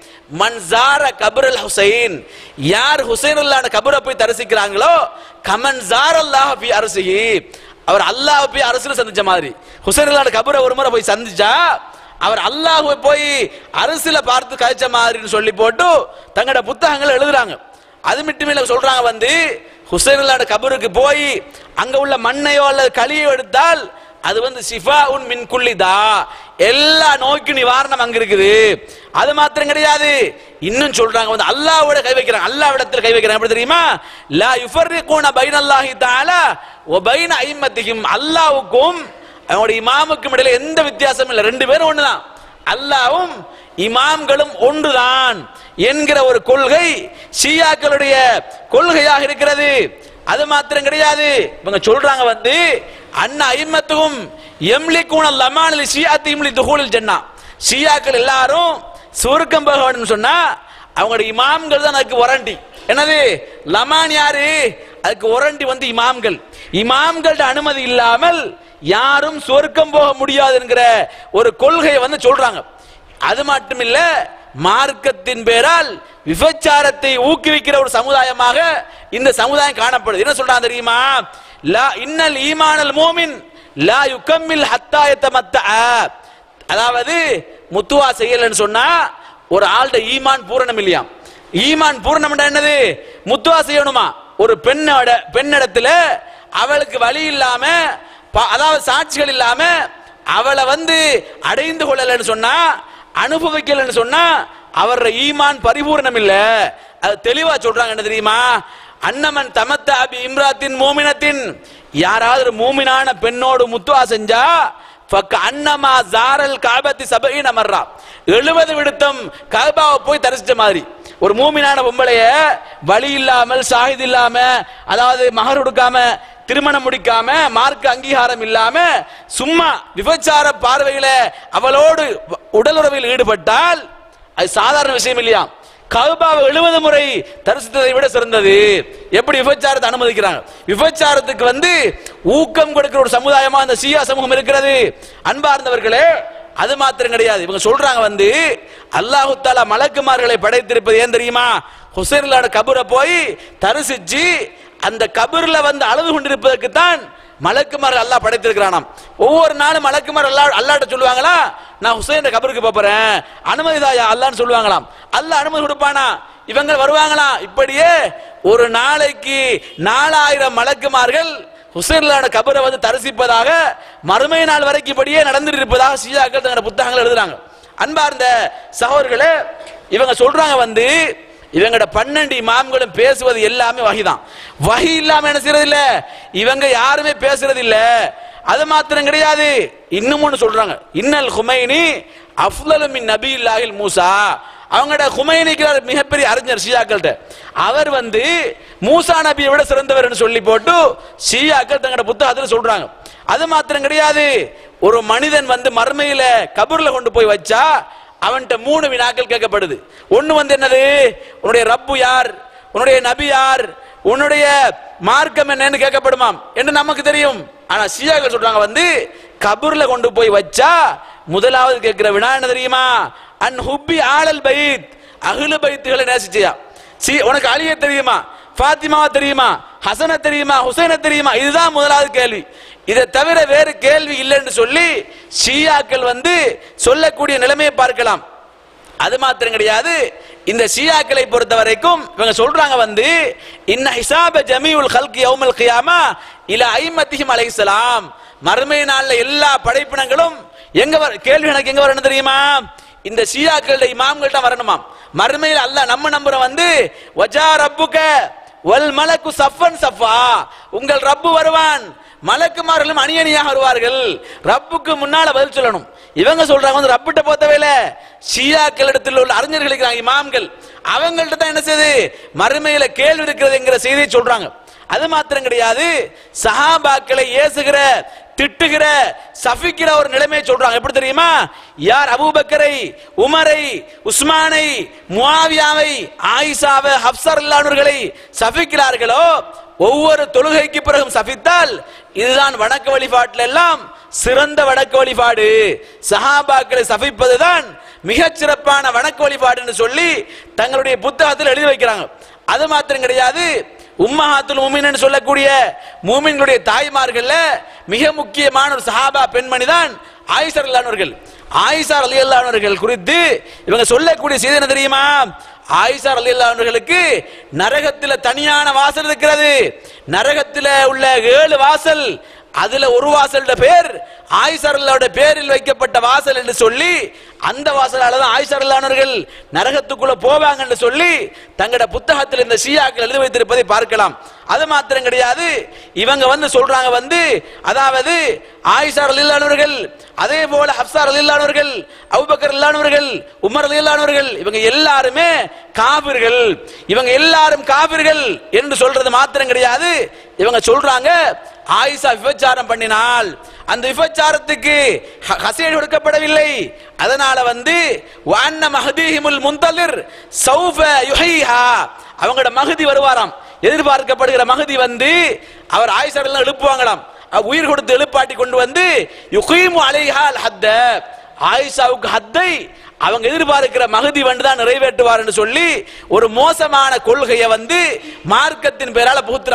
மன்சார கபரல் ஹுசைன் யார் ஹுசைன் அல்லாஹ் கபரை போய் தரிசிக்கிறாங்களோ கமன் ஜார் அல்லாஹ் பி அரசிஹி அவர் அல்லாஹ் போய் அரசுல சந்திச்ச மாதிரி ஹுசைன் அல்லாஹ் கபரை ஒரு முறை போய் சந்திச்சா அவர் அல்லாஹ்வை போய் அரசுல பார்த்து கழிச்ச மாதிரின்னு சொல்லி போட்டு தங்களோட புத்தகங்களை எழுதுறாங்க அது மட்டும் இல்ல சொல்றாங்க வந்து ஹுசைன் அல்லாஹ் கபருக்கு போய் அங்க உள்ள மண்ணையோ அல்லது களியோ எடுத்தால் அது வந்து சிஃபா உன் மின் குள்ளிதா எல்லா நோய்க்கு நிவாரணம் அங்க இருக்குது அது மாத்திரம் கிடையாது இன்னும் சொல்றாங்க வந்து அல்லாஹ்வோட கை வைக்கிறாங்க அல்லாஹ்விடத்தில் கை வைக்கிறாங்க எப்படி தெரியுமா லா யுஃபர்ரிகூன பைனல்லாஹி தஆலா வ பைன ஐம்மத்திஹிம் அல்லாஹ்வுக்கும் அவங்களுடைய இமாமுக்கும் இடையில எந்த வித்தியாசமும் இல்லை ரெண்டு பேரும் ஒண்ணுதான் அல்லாவும் இமாம்களும் ஒன்றுதான் என்கிற ஒரு கொள்கை ஷியாக்களுடைய கொள்கையாக இருக்கிறது அது மாத்திரம் கிடையாது இவங்க சொல்றாங்க வந்து அண்ணா ஐமத்துக்கும் எம்லிக்கூன லமானில் ஷியாத்தி இம்லி துகூலில் ஜன்னா ஷியாக்கள் எல்லாரும் சுருக்கம் போக வேண்டும் சொன்னா அவங்களுடைய இமாம்கள் தான் அதுக்கு வாரண்டி என்னது லமான் யாரு அதுக்கு வாரண்டி வந்து இமாம்கள் இமாம்கள்ட்ட அனுமதி இல்லாமல் யாரும் சொர்க்கம் போக முடியாது என்கிற ஒரு கொள்கையை வந்து சொல்றாங்க அது மட்டும் இல்ல மார்க்கத்தின் பேரால் விபச்சாரத்தை ஊக்குவிக்கிற ஒரு சமுதாயமாக இந்த சமுதாயம் காணப்படுது என்ன சொல்றாங்க தெரியுமா லா இன்னல் ஈமானல் மூமின் லா யுக்கம்மில் ஹத்தாயத்த மத்த அதாவது முத்துவா செய்யலன்னு சொன்னா ஒரு ஆள்கிட்ட ஈமான் பூரணம் இல்லையாம் ஈமான் பூரணம் என்னது முத்துவா செய்யணுமா ஒரு பெண்ணோட பெண்ணிடத்துல அவளுக்கு வழி இல்லாம ப- அதாவது சாட்சிகள் இல்லாம அவளை வந்து அடைந்து கொள்ளலன்னு சொன்னா அனுபவிக்கலன்னு சொன்னா அவர ஈமான் பரிபூரணம் இல்ல அது தெளிவா சொல்றாங்க என்ன தெரியுமா அன்னமன் தமத்த அபி இம்ராத்தின் மூமினத்தின் யாராவது ஒரு மூமினான பெண்ணோடு முத்துவா செஞ்சா ஃபக்க அன்னமா ஜாரல் காபத்தி சபையின் அமர்றா எழுபது விடுத்தம் கல்பாவை போய் தரிசிச்ச மாதிரி ஒரு மூமினான பொம்பளைய வழி இல்லாமல் சாகித் இல்லாம அதாவது மகர் கொடுக்காம திருமணம் முடிக்காம மார்க்க அங்கீகாரம் இல்லாம சும்மா விபச்சார பார்வையில அவளோடு உடலுறவில் ஈடுபட்டால் அது சாதாரண விஷயம் இல்லையா கல்பாவை எழுபது முறை தரிசித்ததை விட சிறந்தது எப்படி விபச்சாரத்தை அனுமதிக்கிறாங்க விபச்சாரத்துக்கு வந்து ஊக்கம் கொடுக்கிற ஒரு சமுதாயமா அந்த சியா சமூகம் இருக்கிறது அன்பார்ந்தவர்களே அது மாத்திரம் கிடையாது இவங்க சொல்றாங்க வந்து அல்லாஹு தாலா மலக்குமார்களை படைத்திருப்பது ஏன் தெரியுமா ஹுசைன்லாட கபரை போய் தரிசிச்சு அந்த கபர்ல வந்து அழுது கொண்டிருப்பதற்கு தான் மலக்குமார் அல்லாஹ் படைத்திருக்கிறானாம் ஒவ்வொரு நாளும் மலக்குமார் அல்லாஹ் அல்லாட்ட சொல்லுவாங்களா நான் ஹுசைன் கபருக்கு போறேன் அனுமதி தாயா அல்லான்னு சொல்லுவாங்களாம் அல்லாஹ் அனுமதி கொடுப்பானா இவங்க வருவாங்களாம் இப்படியே ஒரு நாளைக்கு நாலாயிரம் மலக்குமார்கள் ஹுசைன்லான கபரை வந்து தரிசிப்பதாக மறுமை நாள் வரைக்கும் இப்படியே நடந்துட்டு இருப்பதாக சியாக்கள் தங்களோட புத்தகங்கள் எழுதுறாங்க அன்பார்ந்த சகோதரர்களே இவங்க சொல்றாங்க வந்து இவங்களோட பன்னெண்டு இமாம்களும் பேசுவது எல்லாமே வகிதான் வகி இல்லாம என்ன செய்யறது இல்ல இவங்க யாருமே பேசுறது இல்ல அது மாத்திரம் கிடையாது இன்னும் ஒண்ணு சொல்றாங்க இன்னல் ஹுமைனி அஃலலு மின் நபி இல்லாஹில் மூசா அவங்களோட ஹுமைனிக்கிறார் மிகப்பெரிய அறிஞர் ஷியாக்கள்கிட்ட அவர் வந்து மூசா நபியை விட சிறந்தவர்னு சொல்லி போட்டு ஷியாக்கள் தங்களோட புத்தகத்தில் சொல்றாங்க அது மாத்திரம் கிடையாது ஒரு மனிதன் வந்து மர்மையில கபூர்ல கொண்டு போய் வச்சா அவன்கிட்ட மூணு வினாக்கள் கேட்கப்படுது ஒண்ணு வந்து என்னது உன்னுடைய ரப்பு யார் உன்னுடைய நபி யார் உன்னுடைய மார்க்கம் என்னன்னு கேட்கப்படுமாம் என்று நமக்கு தெரியும் ஆனா ஷியாக்கள் சொல்றாங்க வந்து கபூர்ல கொண்டு போய் வச்சா முதலாவது கேட்கிற வினா என்ன தெரியுமா அன் ஹுப்பி ஆளல் பைத் அகில பைத்துகளை நேசிச்சியா சி உனக்கு அலிய தெரியுமா ஃபாத்திமாவை தெரியுமா ஹசனை தெரியுமா ஹுசைனை தெரியுமா இதுதான் முதலாவது கேள்வி இதை தவிர வேறு கேள்வி இல்லைன்னு சொல்லி ஷியாக்கள் வந்து சொல்லக்கூடிய நிலைமையை பார்க்கலாம் அது மாத்திரம் கிடையாது இந்த ஷியாக்களை பொறுத்த வரைக்கும் இவங்க சொல்றாங்க வந்து இன்ன ஹிசாப ஜமீஉல் ஹல்கி யௌமல் கியாமா இல ஐமத்திஹிம் அலைஹிஸ்ஸலாம் மறுமை நாள்ல எல்லா படைப்பினங்களும் எங்க வர கேள்வி எனக்கு எங்க வரணும் தெரியுமா இந்த ஷியாக்களுடைய இமாம்கள்ட்ட வரணுமாம் மறுமையில் அல்லாஹ் நம்ம நம்புறோம் வந்து வஜா ரப்புக வல் மலக்கு சஃபன் சஃபா உங்கள் ரப்பு வருவான் மலக்குமார்களும் அணி அணியாக வருவார்கள் ரப்புக்கு முன்னால பதில் சொல்லணும் இவங்க சொல்றாங்க வந்து ரப்பிட்ட போத்தவையில ஷியாக்கள் இடத்தில் உள்ள அறிஞர்கள் இருக்கிறாங்க இமாம்கள் அவங்கள்ட்ட தான் என்ன செய்யுது மறுமையில கேள்வி இருக்கிறதுங்கிற செய்தியை சொல்றாங்க அது மாத்திரம் கிடையாது சஹாபாக்களை ஏசுகிற திட்டுகிற சபிக்கிற ஒரு நிலைமையை சொல்றாங்க எப்படி தெரியுமா யார் அபூபக்கரை உமரை உஸ்மானை முஆவியாவை ஆயிஷாவை ஹப்சர் இல்லானவர்களை சபிக்கிறார்களோ ஒவ்வொரு தொழுகைக்கு பிறகும் சபித்தால் இதுதான் வணக்க வழிபாட்டில் எல்லாம் சிறந்த வணக்க வழிபாடு சஹாபாக்களை சபிப்பதுதான் மிகச் சிறப்பான வணக்க வழிபாடுன்னு சொல்லி தங்களுடைய புத்தகத்தில் எழுதி வைக்கிறாங்க அது மாத்திரம் கிடையாது உம்மஹாத்துல் மூமின் சொல்லக்கூடிய மூமின்களுடைய தாய்மார்கள்ல மிக முக்கியமான ஒரு சஹாபா பெண்மணி தான் ஆயிஷர் அல்லானவர்கள் ஆயிஷார் அலி அல்லானவர்கள் குறித்து இவங்க சொல்லக்கூடிய செய்தி என்ன தெரியுமா ஆயிஷார் அலி அல்லானவர்களுக்கு நரகத்துல தனியான வாசல் இருக்கிறது நரகத்துல உள்ள ஏழு வாசல் அதுல ஒரு வாசலோட பேர் ஆயிஷாரல்லோட பேரில் வைக்கப்பட்ட வாசல் என்று சொல்லி அந்த வாசலால தான் ஆயிஷாரல்லானவர்கள் நரகத்துக்குள்ள போவாங்க என்று சொல்லி தங்களோட புத்தகத்தில் இந்த ஷியாக்கள் எழுதி வைத்திருப்பதை பார்க்கலாம் அது மாத்திரம் கிடையாது இவங்க வந்து சொல்றாங்க வந்து அதாவது ஆயிஷார் அலில்லானவர்கள் அதே போல ஹப்சார் அலில்லானவர்கள் அபுபக்கர் இல்லானவர்கள் உமர் அலில்லானவர்கள் இவங்க எல்லாருமே காபிர்கள் இவங்க எல்லாரும் காபிர்கள் என்று சொல்றது மாத்திரம் கிடையாது இவங்க சொல்றாங்க ஆயிஷா விபச்சாரம் பண்ணினால் அந்த விபச்சாரத்துக்கு ஹ- ஹசேன் கொடுக்கப்படவில்லை அதனால வந்து வான்ன மஹதீஹிமுல் முந்தலிர் சௌஃப யுஹைஹா அவங்களோட மகதி வருவாராம் எதிர்பார்க்கப்படுகிற மகதி வந்து அவர் ஆயிஷா எல்லாம் எழுப்புவாங்களாம் அவ உயிர் கொடுத்து எழுப்பாட்டி கொண்டு வந்து யுகீமு அலைஹால் ஹத்த ஆயிஷாவுக்கு ஹத்தை அவங்க எதிர்பார்க்கிற மகதி வந்து தான் நிறைவேற்றுவார் என்று சொல்லி ஒரு மோசமான கொள்கையை வந்து மார்க்கத்தின் பேரால புகுத்துறாங்க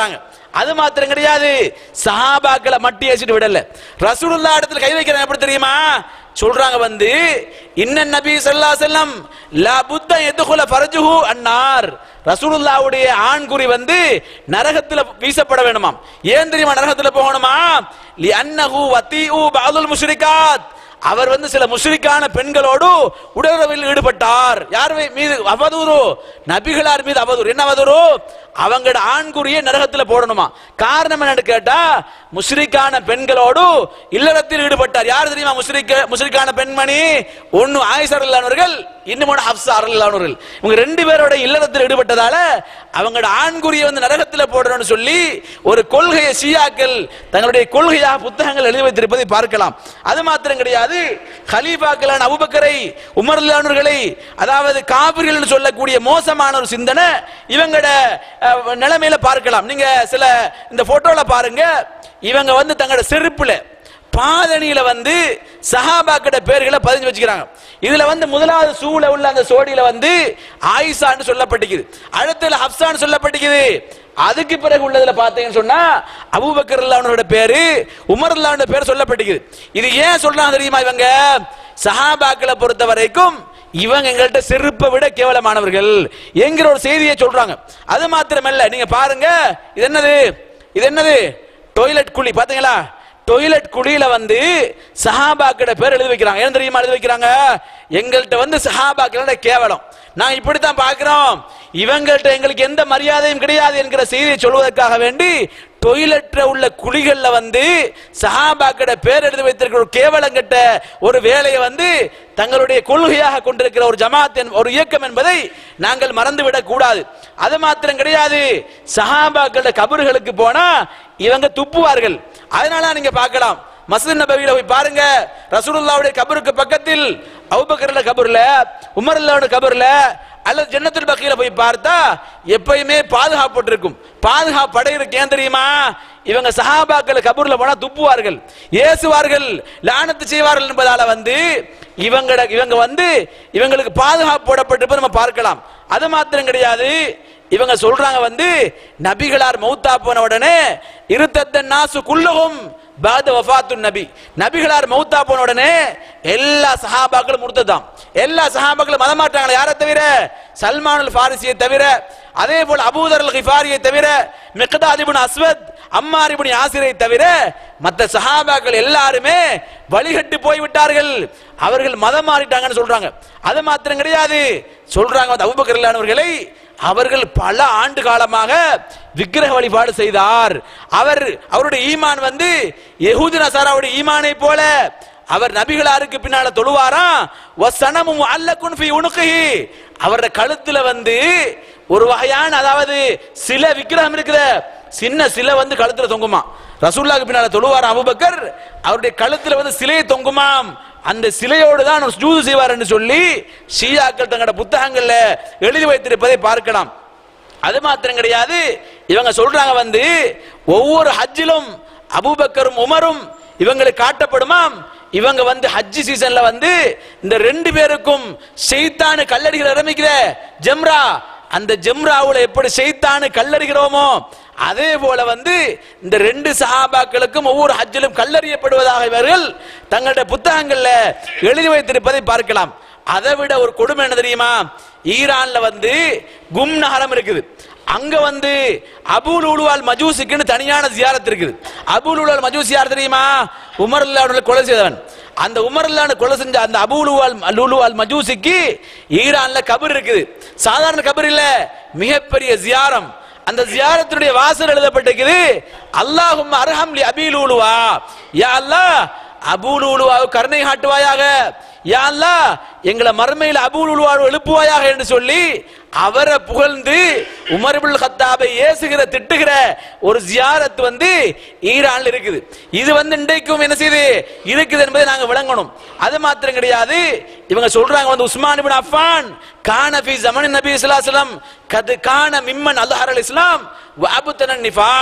அது மாத்திரம் கிடையாது சஹாபாக்களை மட்டி ஏசிட்டு விடல ரசூலுல்லா இடத்துல கை வைக்கிறாங்க எப்படி தெரியுமா சொல்றாங்க வந்து இன்ன நபி ஸல்லல்லாஹு அலைஹி வஸல்லம் லா புத்த யதுகுல ஃபர்ஜுஹு அன்னார் ரசூலுல்லாவுடைய ஆண்குறி வந்து நரகத்துல வீசப்பட வேணுமாம் ஏன் தெரியுமா நரகத்துல போகணுமா லி அன்னஹு வதீஉ பஅதுல் முஷ்ரிகாத் அவர் வந்து சில முஷ்ரிக்கான பெண்களோடு உடலுறவில் ஈடுபட்டார் யார் மீது அவதூறு நபிகளார் மீது அவதூறு என்ன அவதூறு அவங்களோட ஆண்குறியை நரகத்துல போடணுமா காரணம் என்னன்னு கேட்டா முஷ்ரிக்கான பெண்களோடு இல்லறத்தில் ஈடுபட்டார் யார் தெரியுமா முஷ்ரிக்க முஷ்ரிக்கான பெண்மணி ஒன்னு ஆயிஷா அல்லானவர்கள் இன்னும் ஒன்று ஹப்சா அல்லானவர்கள் இவங்க ரெண்டு பேரோட இல்லறத்தில் ஈடுபட்டதால அவங்களோட ஆண்குறியை வந்து நரகத்துல போடணும்னு சொல்லி ஒரு கொள்கையை ஷியாக்கள் தங்களுடைய கொள்கையாக புத்தகங்கள் எழுதி வைத்திருப்பதை பார்க்கலாம் அது மாத்திரம் கிடையாது ஹலீஃபாக்களான அபுபக்கரை உமர் அல்லானவர்களை அதாவது காபிர்கள் சொல்லக்கூடிய மோசமான ஒரு சிந்தனை இவங்களோட அஹ், நிலைமையில பார்க்கலாம் நீங்க சில இந்த போட்டோல பாருங்க இவங்க வந்து தங்களோட செருப்புல பாதணியில வந்து சஹாபாக்கிட்ட பேர்களை பதிஞ்சு வச்சுக்கிறாங்க இதுல வந்து முதலாவது சூழ உள்ள அந்த சோடியில வந்து ஆயிஷான்னு சொல்லப்பட்டிருக்குது அடுத்ததுல ஹப்சான்னு சொல்லப்பட்டிருக்குது அதுக்கு பிறகு உள்ளதுல பாத்தீங்கன்னு சொன்னா அபூபக்கர் அல்லாஹ்வோட பேரு உமர் அல்லாஹ்வோட பேர் சொல்லப்பட்டிருக்குது இது ஏன் சொல்றாங்க தெரியுமா இவங்க சஹாபாக்களை பொறுத்த வரைக்கும் இவங்க எங்கள்கிட்ட செருப்பை விட கேவலமானவர்கள் என்கிற ஒரு செய்தியை சொல்றாங்க அது மாத்திரமல்ல நீங்க பாருங்க இது என்னது இது என்னது டொய்லெட் குழி பாத்தீங்களா டொய்லெட் குழியில வந்து சஹாபாக்கிட பேர் எழுதி வைக்கிறாங்க ஏன் தெரியுமா எழுதி வைக்கிறாங்க எங்கள்கிட்ட வந்து சஹாபாக்களோட கேவலம் நான் இப்படித்தான் பார்க்கிறோம் இவங்கள்ட்ட எங்களுக்கு எந்த மரியாதையும் கிடையாது என்கிற செய்தியை சொல்வதற்காக வேண்டி டொய்லெட்ல உள்ள குழிகள்ல வந்து சஹாபாக்கிட பேர் எழுதி வைத்திருக்கிற ஒரு கேவலம் கெட்ட ஒரு வேலையை வந்து தங்களுடைய கொள்கையாக கொண்டிருக்கிற ஒரு ஜமாத் என்- ஒரு இயக்கம் என்பதை நாங்கள் மறந்துவிடக் கூடாது அது மாத்திரம் கிடையாது சஹாபாக்களோட கபறுகளுக்கு போனா இவங்க துப்புவார்கள் அதனால நீங்க பார்க்கலாம் மஸ்ஜித் நபவியில போய் பாருங்க ரசூலுல்லாவுடைய கபருக்கு பக்கத்தில் அபூபக்கரோட கபர்ல உமருல்லாவோட கபர்ல அல்லது ஜன்னத்துல் பக்கியில போய் பார்த்தா எப்பயுமே பாதுகாப்பு இருக்கும் பாதுகாப்பு படை இருக்கு ஏன் தெரியுமா இவங்க சஹாபாக்கள் கபூர்ல போனா துப்புவார்கள் ஏசுவார்கள் லானத்து செய்வார்கள் என்பதால வந்து இவங்க இவங்க வந்து இவங்களுக்கு பாதுகாப்பு போடப்பட்டிருப்பதை நம்ம பார்க்கலாம் அது மாத்திரம் கிடையாது இவங்க சொல்றாங்க வந்து நபிகளார் மௌத்தா போன உடனே இருத்தத்த நாசு குல்லுகும் பாத வஃபாத்து நபி நபிகளார் மௌத்தா போன உடனே எல்லா சஹாபாக்களும் முர்த்ததாம் எல்லா சஹாபாக்களும் மதம் மாற்றாங்க யாரை தவிர சல்மான் ஃபாரிசியை தவிர அதே போல அபூதர் அல் கிஃபாரியை தவிர Miqdad ibn Aswad Ammar ibn யாசிரை தவிர மற்ற சஹாபாக்கள் எல்லாருமே வழிகட்டு போய் விட்டார்கள் அவர்கள் மதம் மாறிட்டாங்கன்னு சொல்றாங்க அது மாத்திரம் கிடையாது சொல்றாங்க வந்து அபூபக்கர் ரலியல்லாஹு அவர்கள் பல ஆண்டு காலமாக விக்கிரக வழிபாடு செய்தார் அவர் அவருடைய ஈமான் வந்து யஹூதி நசாராவுடைய ஈமானை போல அவர் நபிகளாருக்கு பின்னால தொழுவாராம் வசனமும் அல்லக்குன் ஃபி உனுக்குஹி அவருடைய கழுத்துல வந்து ஒரு வகையான அதாவது சில விக்கிரகம் இருக்கிற சின்ன சிலை வந்து கழுத்துல தொங்குமா ரசூல்லாக்கு பின்னால தொழுவாராம் அபூபக்கர் அவருடைய கழுத்துல வந்து சிலை தொங்குமாம் அந்த சிலையோடு தான் அவர் சுஜூது செய்வார் என்று சொல்லி ஷியாக்கள் தங்களோட புத்தகங்கள்ல எழுதி வைத்திருப்பதை பார்க்கலாம் அது மாத்திரம் கிடையாது இவங்க சொல்றாங்க வந்து ஒவ்வொரு ஹஜ்ஜிலும் அபூபக்கரும் உமரும் இவங்களுக்கு காட்டப்படுமாம் இவங்க வந்து ஹஜ்ஜி சீசன்ல வந்து இந்த ரெண்டு பேருக்கும் செய்தானு கல்லடிகள் ஆரம்பிக்கிற ஜம்ரா அந்த ஜம்ராவுல எப்படி செய்தானு கல்லறிகிறோமோ அதே போல வந்து இந்த ரெண்டு சஹாபாக்களுக்கும் ஒவ்வொரு ஹஜ்ஜிலும் கல்லறியப்படுவதாக இவர்கள் தங்களுடைய புத்தகங்கள்ல எழுதி வைத்திருப்பதை பார்க்கலாம் அதை விட ஒரு கொடுமை என்ன தெரியுமா ஈரான்ல வந்து கும் நகரம் இருக்குது அங்க வந்து அபூல் உலுவால் மஜூசிக்குன்னு தனியான ஜியாரத் இருக்குது அபூல் உலுவால் மஜூசி யார் தெரியுமா உமர் அல்லாஹ்வுடைய கொலை செய்தவன் அந்த உமர் அல்லாஹ் கொலை செஞ்ச அந்த அபூலுவால் லூலுவால் மஜூசிக்கு ஈரான்ல கபர் இருக்குது சாதாரண கபர் இல்ல மிகப்பெரிய ஜியாரம் அந்த ஜியாரத்தினுடைய வாசல் எழுதப்பட்டிருக்குது அல்லாஹும் அர்ஹம் லி அபீலூலுவா யா அல்லாஹ் அபூலுலுவா கருணை காட்டுவாயாக யா அல்லாஹ் எங்களை மறுமையில் அபூலுலுவா எழுப்புவாயாக என்று சொல்லி அவரை புகழ்ந்து உமர்புல் கத்தாபை ஏசுகிற திட்டுகிற ஒரு ஜியாரத் வந்து ஈரான்ல இருக்குது இது வந்து இன்றைக்கும் என்ன செய்யுது இருக்குது என்பதை நாங்க விளங்கணும் அது மாத்திரம் கிடையாது இவங்க சொல்றாங்க வந்து உஸ்மான் இப்னு அஃபான் கான ஃபி ஜமன் நபி ஸல்லல்லாஹு அலைஹி வஸல்லம் கது கான மிம்மன் அல்ஹர் அல் இஸ்லாம் வஅபுத்தன நிஃபாக்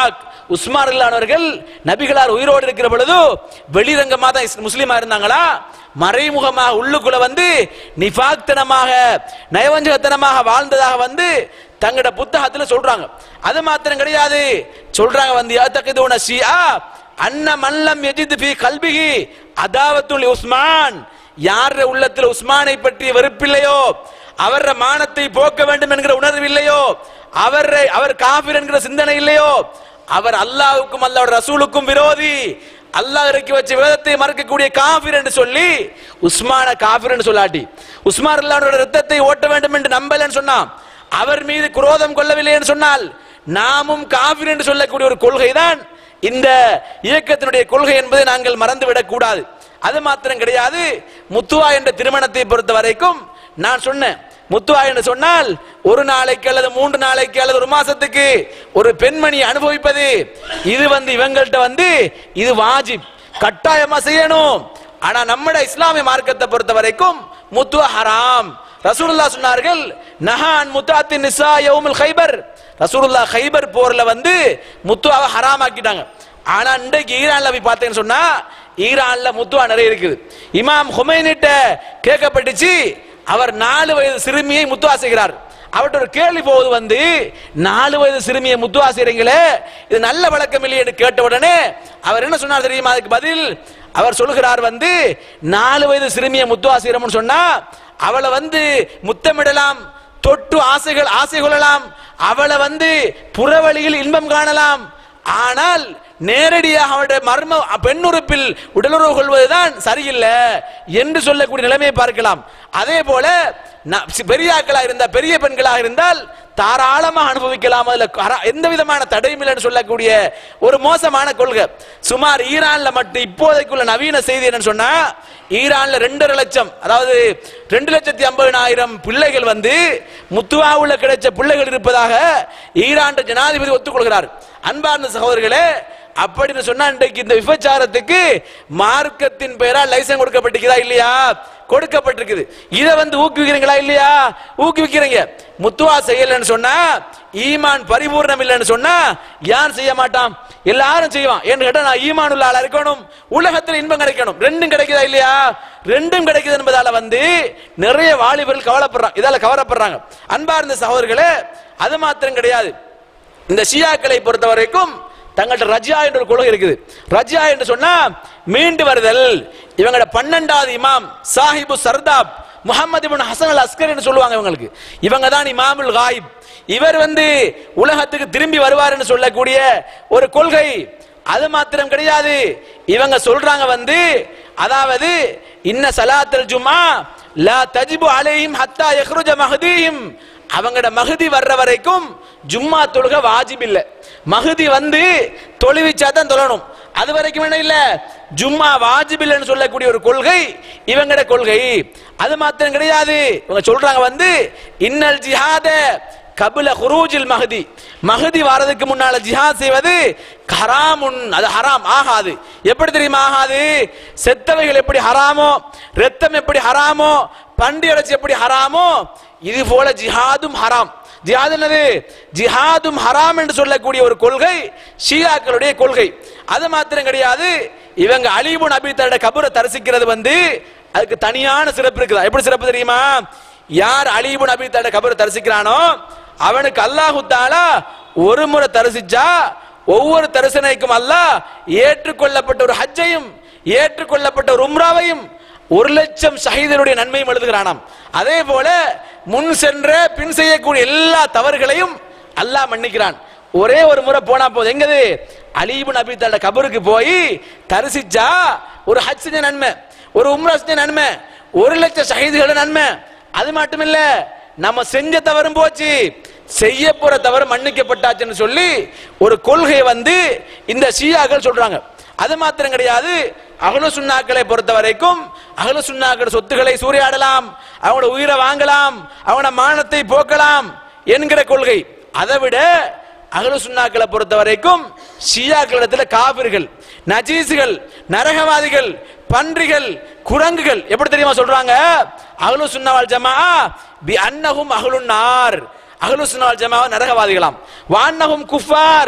உஸ்மான் இல்லானவர்கள் நபிகளார் உயிரோடு இருக்கிற பொழுது வெளிரங்கமா தான் இஸ்- முஸ்லிமா இருந்தாங்களா மறைமுகமாக உள்ளுக்குள்ள வந்து நிஃபாக்தனமாக நயவஞ்சகத்தனமாக வாழ்ந்ததாக வந்து தங்களோட புத்தகத்துல சொல்றாங்க அது மாத்திரம் கிடையாது சொல்றாங்க வந்து யாத்தகிதுன ஷியா அன்ன மல்லம் யஜித் ஃபீ கல்பிஹி அதாவத்துல் உஸ்மான் யார் உள்ளத்தில் உஸ்மானை பற்றிய வெறுப்பில்லையோ அவர மானத்தை போக்க வேண்டும் என்கிற உணர்வு இல்லையோ அவரை அவர் காபிர் என்கிற சிந்தனை இல்லையோ அவர் அல்லாஹ்வுக்கும் அல்லாஹ் ரசூலுக்கும் விரோதி அல்லாஹ் இறக்கி வச்ச வேதத்தை மறக்கக்கூடிய காபிர் என்று சொல்லி உஸ்மான காபிர் என்று சொல்லாட்டி உஸ்மான் அல்லாஹ்வுடைய ரத்தத்தை ஓட்ட வேண்டும் என்று நம்பலன்னு சொன்னான் அவர் மீது குரோதம் கொள்ளவில்லை என்று சொன்னால் நாமும் காபிர் என்று சொல்லக்கூடிய ஒரு கொள்கை தான் இந்த இயக்கத்தினுடைய கொள்கை என்பதை நாங்கள் மறந்துவிடக் கூடாது அது மாத்திரம் கிடையாது முத்துவா என்ற திருமணத்தை பொறுத்த வரைக்கும் நான் சொன்னேன் முத்துவா என்று சொன்னால் ஒரு நாளைக்கு அல்லது மூன்று நாளைக்கு அல்லது ஒரு மாசத்துக்கு ஒரு பெண்மணி அனுபவிப்பது இது வந்து இவங்கள்ட்ட வந்து இது வாஜிப் கட்டாயமா செய்யணும் ஆனா நம்மட இஸ்லாமிய மார்க்கத்தை பொறுத்த வரைக்கும் முத்துவா ஹராம் ரசூலுல்லாஹ் சொன்னார்கள் நஹான் முத்தாத்தின் நிசா யௌமுல் ஹைபர் ரசூலுல்லாஹ் ஹைபர் போர்ல வந்து முத்துவாவை ஹராம் ஆக்கிட்டாங்க ஆனா இன்றைக்கு ஈரான்ல போய் பார்த்தேன்னு சொன்னா ஈரான்ல முத்துவா நிறைய இருக்குது இமாம் ஹுமைனிட்ட கேட்கப்பட்டுச்சு அவர் நாலு வயது சிறுமியை முத்துவா செய்கிறார் அவர்கிட்ட ஒரு கேள்வி போகுது வந்து நாலு வயது சிறுமியை முத்துவா செய்றீங்களே இது நல்ல வழக்கம் இல்லையே என்று கேட்ட உடனே அவர் என்ன சொன்னார் தெரியுமா அதுக்கு பதில் அவர் சொல்கிறார் வந்து நாலு வயது சிறுமியை முத்துவா செய்யறோம்னு சொன்னா அவளை வந்து முத்தமிடலாம் தொட்டு ஆசைகள் ஆசை கொள்ளலாம் அவளை வந்து புறவழியில் இன்பம் காணலாம் ஆனால் நேரடியாக அவருடைய மர்ம பெண்ணுறுப்பில் உடலுறவு கொள்வதுதான் சரியில்லை என்று சொல்லக்கூடிய நிலைமையை பார்க்கலாம் அதே போல ந- சி- பெரியாக்களா இருந்தா பெரிய பெண்களாக இருந்தால் தாராளமாக அனுபவிக்கலாம் அதுல கர- எந்த விதமான தடையும் இல்லைன்னு சொல்லக்கூடிய ஒரு மோசமான கொள்கை சுமார் ஈரான்ல மட்டும் இப்போதைக்குள்ள நவீன செய்தி என்னன்னு சொன்னா ஈரான்ல ரெண்டரை லட்சம் அதாவது ரெண்டு லட்சத்தி ஐம்பதினாயிரம் பிள்ளைகள் வந்து முத்துவாவுல கிடைச்ச பிள்ளைகள் இருப்பதாக ஈரான் ஜனாதிபதி ஒத்துக்கொள்கிறார் அன்பார்ந்த சகோதரர்களே அப்படின்னு சொன்னா இன்றைக்கு இந்த விபச்சாரத்துக்கு மார்க்கத்தின் பெயரால் லைசன்ஸ் கொடுக்கப்பட்டிருக்குதா இல்லையா கொடுக்கப்பட்டிருக்குது இதை வந்து ஊக்குவிக்கிறீங்களா இல்லையா ஊக்குவிக்கிறீங்க முத்துவா செய்யலன்னு சொன்னா ஈமான் பரிபூர்ணம் இல்லைன்னு சொன்னா யார் செய்ய மாட்டான் எல்லாரும் செய்வான் ஏன்னு கேட்டா நான் ஈமான் உள்ள ஆளா இருக்கணும் உலகத்தில் இன்பம் கிடைக்கணும் ரெண்டும் கிடைக்குதா இல்லையா ரெண்டும் கிடைக்குது என்பதால வந்து நிறைய வாலிபர்கள் கவலைப்படுறாங்க இதால கவலைப்படுறாங்க அன்பார்ந்த சகோதரர்களே அது மாத்திரம் கிடையாது இந்த ஷியாக்களை பொறுத்த வரைக்கும் தங்கள்ட்ட ரஜியா என்ற ஒரு கொள்கை இருக்குது ரஜியா என்று சொன்னா மீண்டு வருதல் இவங்களோட பன்னெண்டாவது இமாம் சாஹிபு சர்தாப் முகமது இப்னு ஹசன் அல் அஸ்கர் என்று சொல்லுவாங்க இவங்களுக்கு இவங்க தான் இமாமுல் காயிப் இவர் வந்து உலகத்துக்கு திரும்பி வருவார் சொல்லக்கூடிய ஒரு கொள்கை அது மாத்திரம் கிடையாது இவங்க சொல்றாங்க வந்து அதாவது இன்ன சலாத்தல் ஜுமா லா தஜிபு அலைஹிம் ஹத்தா யஹ்ருஜ மஹ்தீஹிம் அவங்களோட மகுதி வர்ற வரைக்கும் ஜும்மா தொழுக வாஜிப் இல்ல மகுதி வந்து தொழுவிச்சா தான் தொழணும் அது வரைக்கும் என்ன இல்ல ஜும்மா வாஜிப் இல்லைன்னு சொல்லக்கூடிய ஒரு கொள்கை இவங்களோட கொள்கை அது மாத்திரம் கிடையாது இவங்க சொல்றாங்க வந்து இன்னல் ஜிஹாத கபில ஹுரூஜில் மஹதி மஹதி வாரதுக்கு முன்னால ஜிஹாத் செய்வது ஹராமுன் அது ஹராம் ஆகாது எப்படி தெரியுமா ஆகாது செத்தவைகள் எப்படி ஹராமோ ரத்தம் எப்படி ஹராமோ பண்டி அடைச்சி எப்படி ஹராமோ இது போல ஜிஹாதும் ஹராம் ஜிஹாத் என்னது ஜிஹாதும் ஹராம் என்று சொல்லக்கூடிய ஒரு கொள்கை ஷியாக்களுடைய கொள்கை அது மாத்திரம் கிடையாது இவங்க அலிபுன் அபி தன்னோட கபரை தரிசிக்கிறது வந்து அதுக்கு தனியான சிறப்பு இருக்குதா எப்படி சிறப்பு தெரியுமா யார் அலிபுன் அபி தன்னோட கபரை தரிசிக்கிறானோ அவனுக்கு அல்லாஹு தாலா ஒரு முறை தரிசிச்சா ஒவ்வொரு தரிசனைக்கும் அல்லாஹ் ஏற்றுக்கொள்ளப்பட்ட ஒரு ஹஜ்ஜையும் ஏற்றுக்கொள்ளப்பட்ட ஒரு உம்ராவையும் ஒரு லட்சம் ஷஹீதருடைய நன்மையும் எழுதுகிறானாம் அதே போல முன் சென்ற பின் செய்யக்கூடிய எல்லா தவறுகளையும் அல்லாஹ் மன்னிக்கிறான் ஒரே ஒரு முறை போனா போதும் எங்கது அலீபு நபி தன்னோட கபருக்கு போய் தரிசிச்சா ஒரு ஹஜ் செஞ்ச நன்மை ஒரு உம்ரா செஞ்ச நன்மை ஒரு லட்சம் ஷஹீதுகளோட நன்மை அது மட்டும் இல்ல நம்ம செஞ்ச தவறும் போச்சு செய்ய போற தவறு மன்னிக்கப்பட்டாச்சுன்னு சொல்லி ஒரு கொள்கை வந்து இந்த ஷியாக்கள் சொல்றாங்க அது மாத்திரம் கிடையாது அகல சுண்ணாக்களை பொறுத்த வரைக்கும் அகல சுண்ணாக்கள் சொத்துக்களை சூறையாடலாம் அவங்களோட உயிரை வாங்கலாம் அவங்களோட மானத்தை போக்கலாம் என்கிற கொள்கை அதை விட அகல சுண்ணாக்களை பொறுத்த வரைக்கும் ஷியாக்களிடத்துல காபிர்கள் நஜீசுகள் நரகவாதிகள் பன்றிகள் குரங்குகள் எப்படி தெரியுமா சொல்றாங்க அகலு சுன்னாவல் ஜமா பி அன்னஹும் அகலுன் நார் அகலு சுன்னாவல் ஜமா நரகவாதிகளாம் வான்னஹும் குஃபார்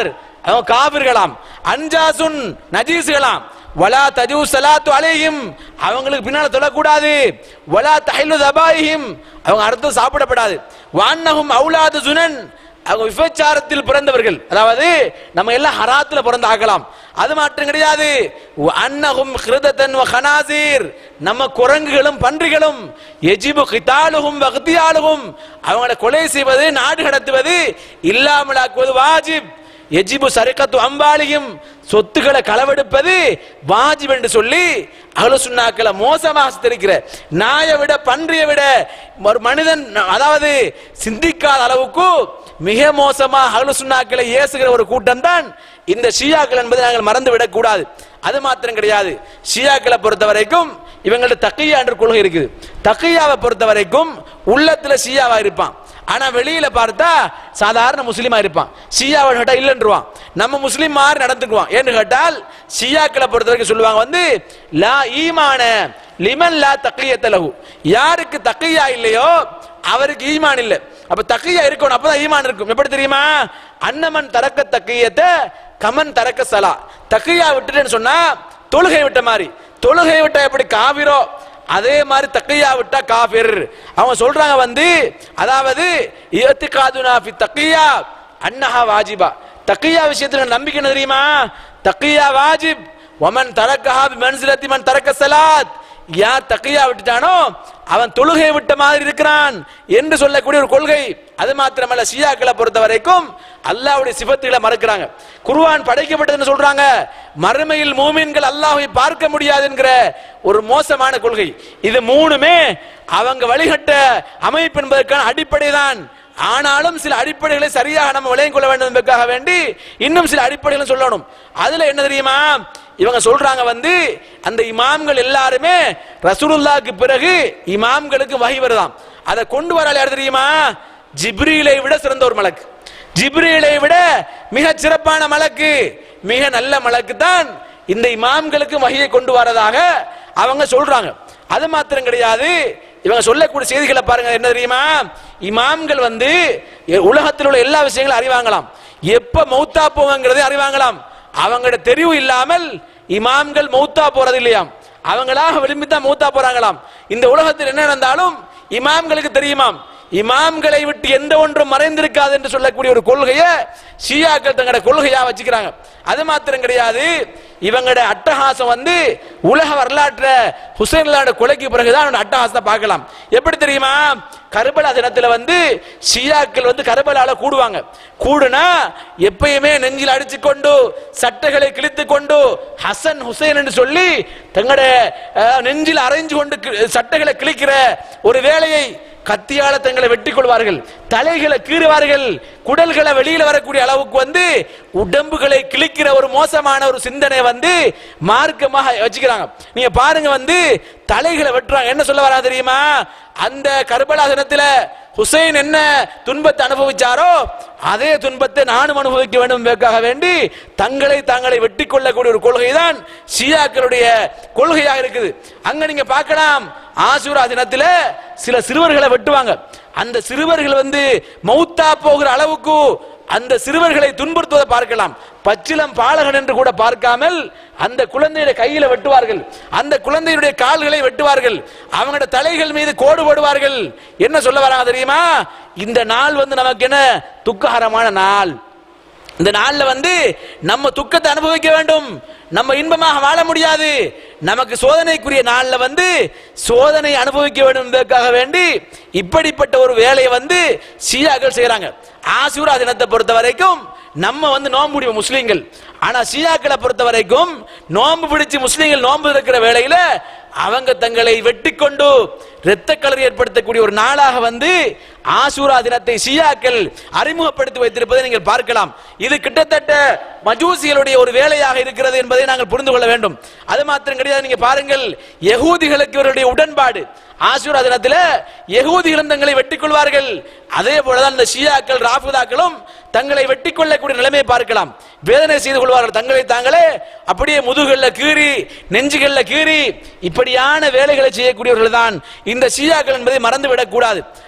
அவங்க காபிர்களாம் அன்ஜாசுன் நஜீஸ்களாம் வலா தஜூ சலாத்து அலைஹிம் அவங்களுக்கு பின்னால தொழக்கூடாது வலா தஹிலு தபாயிஹிம் அவங்க அர்த்தம் சாப்பிடப்படாது வான்னஹும் அவுலாது சுனன் அவங்க விபச்சாரத்தில் பிறந்தவர்கள் அதாவது நம்ம எல்லாம் ஹராத்துல பிறந்த ஆகலாம் அது மாற்றம் கிடையாது அன்னஹும் ஹிருதத்தன் வ கனாசீர் நம்ம குரங்குகளும் பன்றிகளும் எஜிபு கிதாலுகும் வக்தியாலுகும் அவங்களை கொலை செய்வது நாடு கடத்துவது இல்லாமலாக்குவது வாஜிப் எஜிபு சரக்கத்து அம்பாலியும் சொத்துக்களை களவெடுப்பது வாஜிப் என்று சொல்லி அகல சுண்ணாக்களை மோசமாக சித்தரிக்கிற நாயை விட பன்றியை விட ஒரு மனிதன் அதாவது சிந்திக்காத அளவுக்கு மிக மோசமாக அகல சுண்ணாக்களை ஏசுகிற ஒரு கூட்டம் தான் இந்த ஷியாக்கள் என்பதை நாங்கள் மறந்து விடக்கூடாது அது மாத்திரம் கிடையாது ஷியாக்களை பொறுத்த வரைக்கும் இவங்கள்ட்ட தக்கையா என்ற கொள்கை இருக்குது தக்கையாவை பொறுத்த வரைக்கும் உள்ளத்துல ஷியாவா இருப்பான் ஆனா வெளியில பார்த்தா சாதாரண முஸ்லீமா இருப்பான் ஷியாவை கேட்டா இல்லைன்றுவான் நம்ம முஸ்லீம் மாதிரி நடந்துக்குவான் ஏன்னு கேட்டால் ஷியாக்களை பொறுத்த வரைக்கும் சொல்லுவாங்க வந்து லா ஈமான லிமன் லா தக்கியத்த லஹு யாருக்கு தக்கையா இல்லையோ அவருக்கு ஈமான் இல்லை அப்ப தக்கையா இருக்கணும் அப்பதான் ஈமான் இருக்கும் எப்படி தெரியுமா அன்னமன் தரக்க தக்கையத்தை கமன் தரக்க சலா தக்கையா விட்டுட்டேன்னு சொன்னா தொழுகை விட்ட மாதிரி தொழுகை விட்டா எப்படி காவிரோ அதே மாதிரி தக்கையா விட்டா காஃபிர் அவங்க சொல்றாங்க வந்து அதாவது இயத்திகாதுனா ஃபி தக்கியா அன்னஹா வாஜிபா தக்கியா விஷயத்துல நம்பிக்கை என்ன தெரியுமா தக்கியா வாஜிப் வமன் தரக்கஹா பி மன்சிலத்தி மன் தரக்க சலாத் யார் தக்கையா விட்டுட்டானோ அவன் தொழுகை விட்ட மாதிரி இருக்கிறான் என்று சொல்லக்கூடிய ஒரு கொள்கை அது மாத்திரமல்ல ஷியாக்களை பொறுத்த வரைக்கும் அல்லாஹ்வுடைய சிபத்துகளை மறக்கிறாங்க குர்ஆன் படைக்கப்பட்டதுன்னு சொல்றாங்க மறுமையில் மூமின்கள் அல்லாஹ்வை பார்க்க முடியாது என்கிற ஒரு மோசமான கொள்கை இது மூணுமே அவங்க வழிகட்ட அமைப்பு என்பதற்கான அடிப்படை தான் ஆனாலும் சில அடிப்படைகளை சரியாக நம்ம விளையம் கொள்ள வேண்டும் என்பதற்காக வேண்டி இன்னும் சில அடிப்படைகளை சொல்லணும் அதுல என்ன தெரியுமா இவங்க சொல்றாங்க வந்து அந்த இமாம்கள் எல்லாருமே ரசூலுல்லாஹ்க்கு பிறகு இமாம்களுக்கு வகை வருதாம் அதை கொண்டு வரால் யார் தெரியுமா ஜிப்ரீலை விட சிறந்த ஒரு மலக்கு ஜிப்ரீலை விட மிக சிறப்பான மலக்கு மிக நல்ல மலக்கு தான் இந்த இமாம்களுக்கு வகையை கொண்டு வரதாக அவங்க சொல்றாங்க அது மாத்திரம் கிடையாது இவங்க சொல்லக்கூடிய செய்திகளை பாருங்க என்ன தெரியுமா இமாம்கள் வந்து எ- உலகத்தில் உள்ள எல்லா விஷயங்களும் அறிவாங்களாம் எப்ப மௌத்தா போவாங்கிறதை அறிவாங்களாம் அவங்களோட தெரிவு இல்லாமல் இமாம்கள் மௌத்தா போறது இல்லையாம் அவங்களாக விரும்பி தான் மௌத்தா போறாங்களாம் இந்த உலகத்தில் என்ன நடந்தாலும் இமாம்களுக்கு தெரியுமாம் இமாம்களை விட்டு எந்த ஒன்றும் மறைந்திருக்காது என்று சொல்லக்கூடிய ஒரு கொள்கையை ஷியாக்கள் தங்களோட கொள்கையா வச்சுக்கிறாங்க அது மாத்திரம் கிடையாது இவங்களோட அட்டகாசம் வந்து உலக வரலாற்ற ஹுசைன்லாட கொலைக்கு பிறகுதான் அவனோட அட்டகாசத்தை பார்க்கலாம் எப்படி தெரியுமா கர்பலா தினத்துல வந்து ஷியாக்கள் வந்து கர்பலால கூடுவாங்க கூடுனா எப்பயுமே நெஞ்சில் அடிச்சு கொண்டு சட்டைகளை கிழித்து கொண்டு ஹசன் ஹுசைன் என்று சொல்லி தங்களோட அஹ், நெஞ்சில் அரைஞ்சு கொண்டு கி- சட்டைகளை கிழிக்கிற ஒரு வேலையை கத்தியால தங்களை வெட்டி கொள்வார்கள் தலைகளை கீறுவார்கள் குடல்களை வெளியில வரக்கூடிய அளவுக்கு வந்து உடம்புகளை கிழிக்கிற ஒரு மோசமான ஒரு சிந்தனை வந்து மார்க்கமாக வச்சுக்கிறாங்க நீங்க பாருங்க வந்து தலைகளை வெட்டுறாங்க என்ன சொல்ல வரா தெரியுமா அந்த கர்பலா தினத்துல ஹுசைன் என்ன துன்பத்தை அனுபவிச்சாரோ அதே துன்பத்தை நானும் அனுபவிக்க வேண்டும் என்பதற்காக வேண்டி தங்களை தாங்களை வெட்டி கொள்ளக்கூடிய ஒரு கொள்கை தான் ஷியாக்களுடைய கொள்கையாக இருக்குது அங்க நீங்க பார்க்கலாம் ஆசூரா தினத்துல சில சிறுவர்களை வெட்டுவாங்க அந்த சிறுவர்கள் வந்து மௌத்தா போகிற அளவுக்கு அந்த சிறுவர்களை துன்புறுத்துவதை பார்க்கலாம் பச்சிலம் பாலகன் என்று கூட பார்க்காமல் அந்த குழந்தையுடைய கையில வெட்டுவார்கள் அந்த குழந்தையுடைய கால்களை வெட்டுவார்கள் அவங்களோட தலைகள் மீது கோடு போடுவார்கள் என்ன சொல்ல வராங்க தெரியுமா இந்த நாள் வந்து நமக்கு என்ன துக்ககரமான நாள் இந்த நாள்ல வந்து நம்ம துக்கத்தை அனுபவிக்க வேண்டும் நம்ம இன்பமாக வாழ முடியாது நமக்கு சோதனைக்குரிய நாள்ல வந்து சோதனை அனுபவிக்க வேண்டும் என்பதற்காக வேண்டி இப்படிப்பட்ட ஒரு வேலையை வந்து ஷியாக்கள் செய்யறாங்க ஆசூரா தினத்தை பொறுத்த வரைக்கும் நம்ம வந்து நோன்பு முடியும் முஸ்லீம்கள் ஆனா ஷியாக்களை பொறுத்த வரைக்கும் நோன்பு பிடிச்சு முஸ்லீம்கள் நோன்பு இருக்கிற வேளையில அவங்க தங்களை வெட்டி கொண்டு இரத்த கலரி ஏற்படுத்தக்கூடிய ஒரு நாளாக வந்து ஆசூரா தினத்தை ஷியாக்கள் அறிமுகப்படுத்தி வைத்திருப்பதை நீங்கள் பார்க்கலாம் இது கிட்டத்தட்ட மஜூசிகளுடைய ஒரு வேலையாக இருக்கிறது என்பதை நாங்கள் புரிந்து கொள்ள வேண்டும் அது மாத்திரம் கிடையாது நீங்க பாருங்கள் யகூதிகளுக்கு இவருடைய உடன்பாடு ஆசூரா தினத்தில் யகூதிகளும் தங்களை வெட்டிக் கொள்வார்கள் அதே போலதான் இந்த ஷியாக்கள் ராஃபிதாக்களும் தங்களை வெட்டி கொள்ளக்கூடிய நிலைமையை பார்க்கலாம் வேதனை செய்து கொள்வார்கள் தங்களை தாங்களே அப்படியே முதுகல்ல கீறி நெஞ்சுகள்ல கீறி இப்படியான வேலைகளை செய்யக்கூடியவர்கள் தான் இந்த ஷியாக்கள் என்பதை மறந்து விடக்கூடாது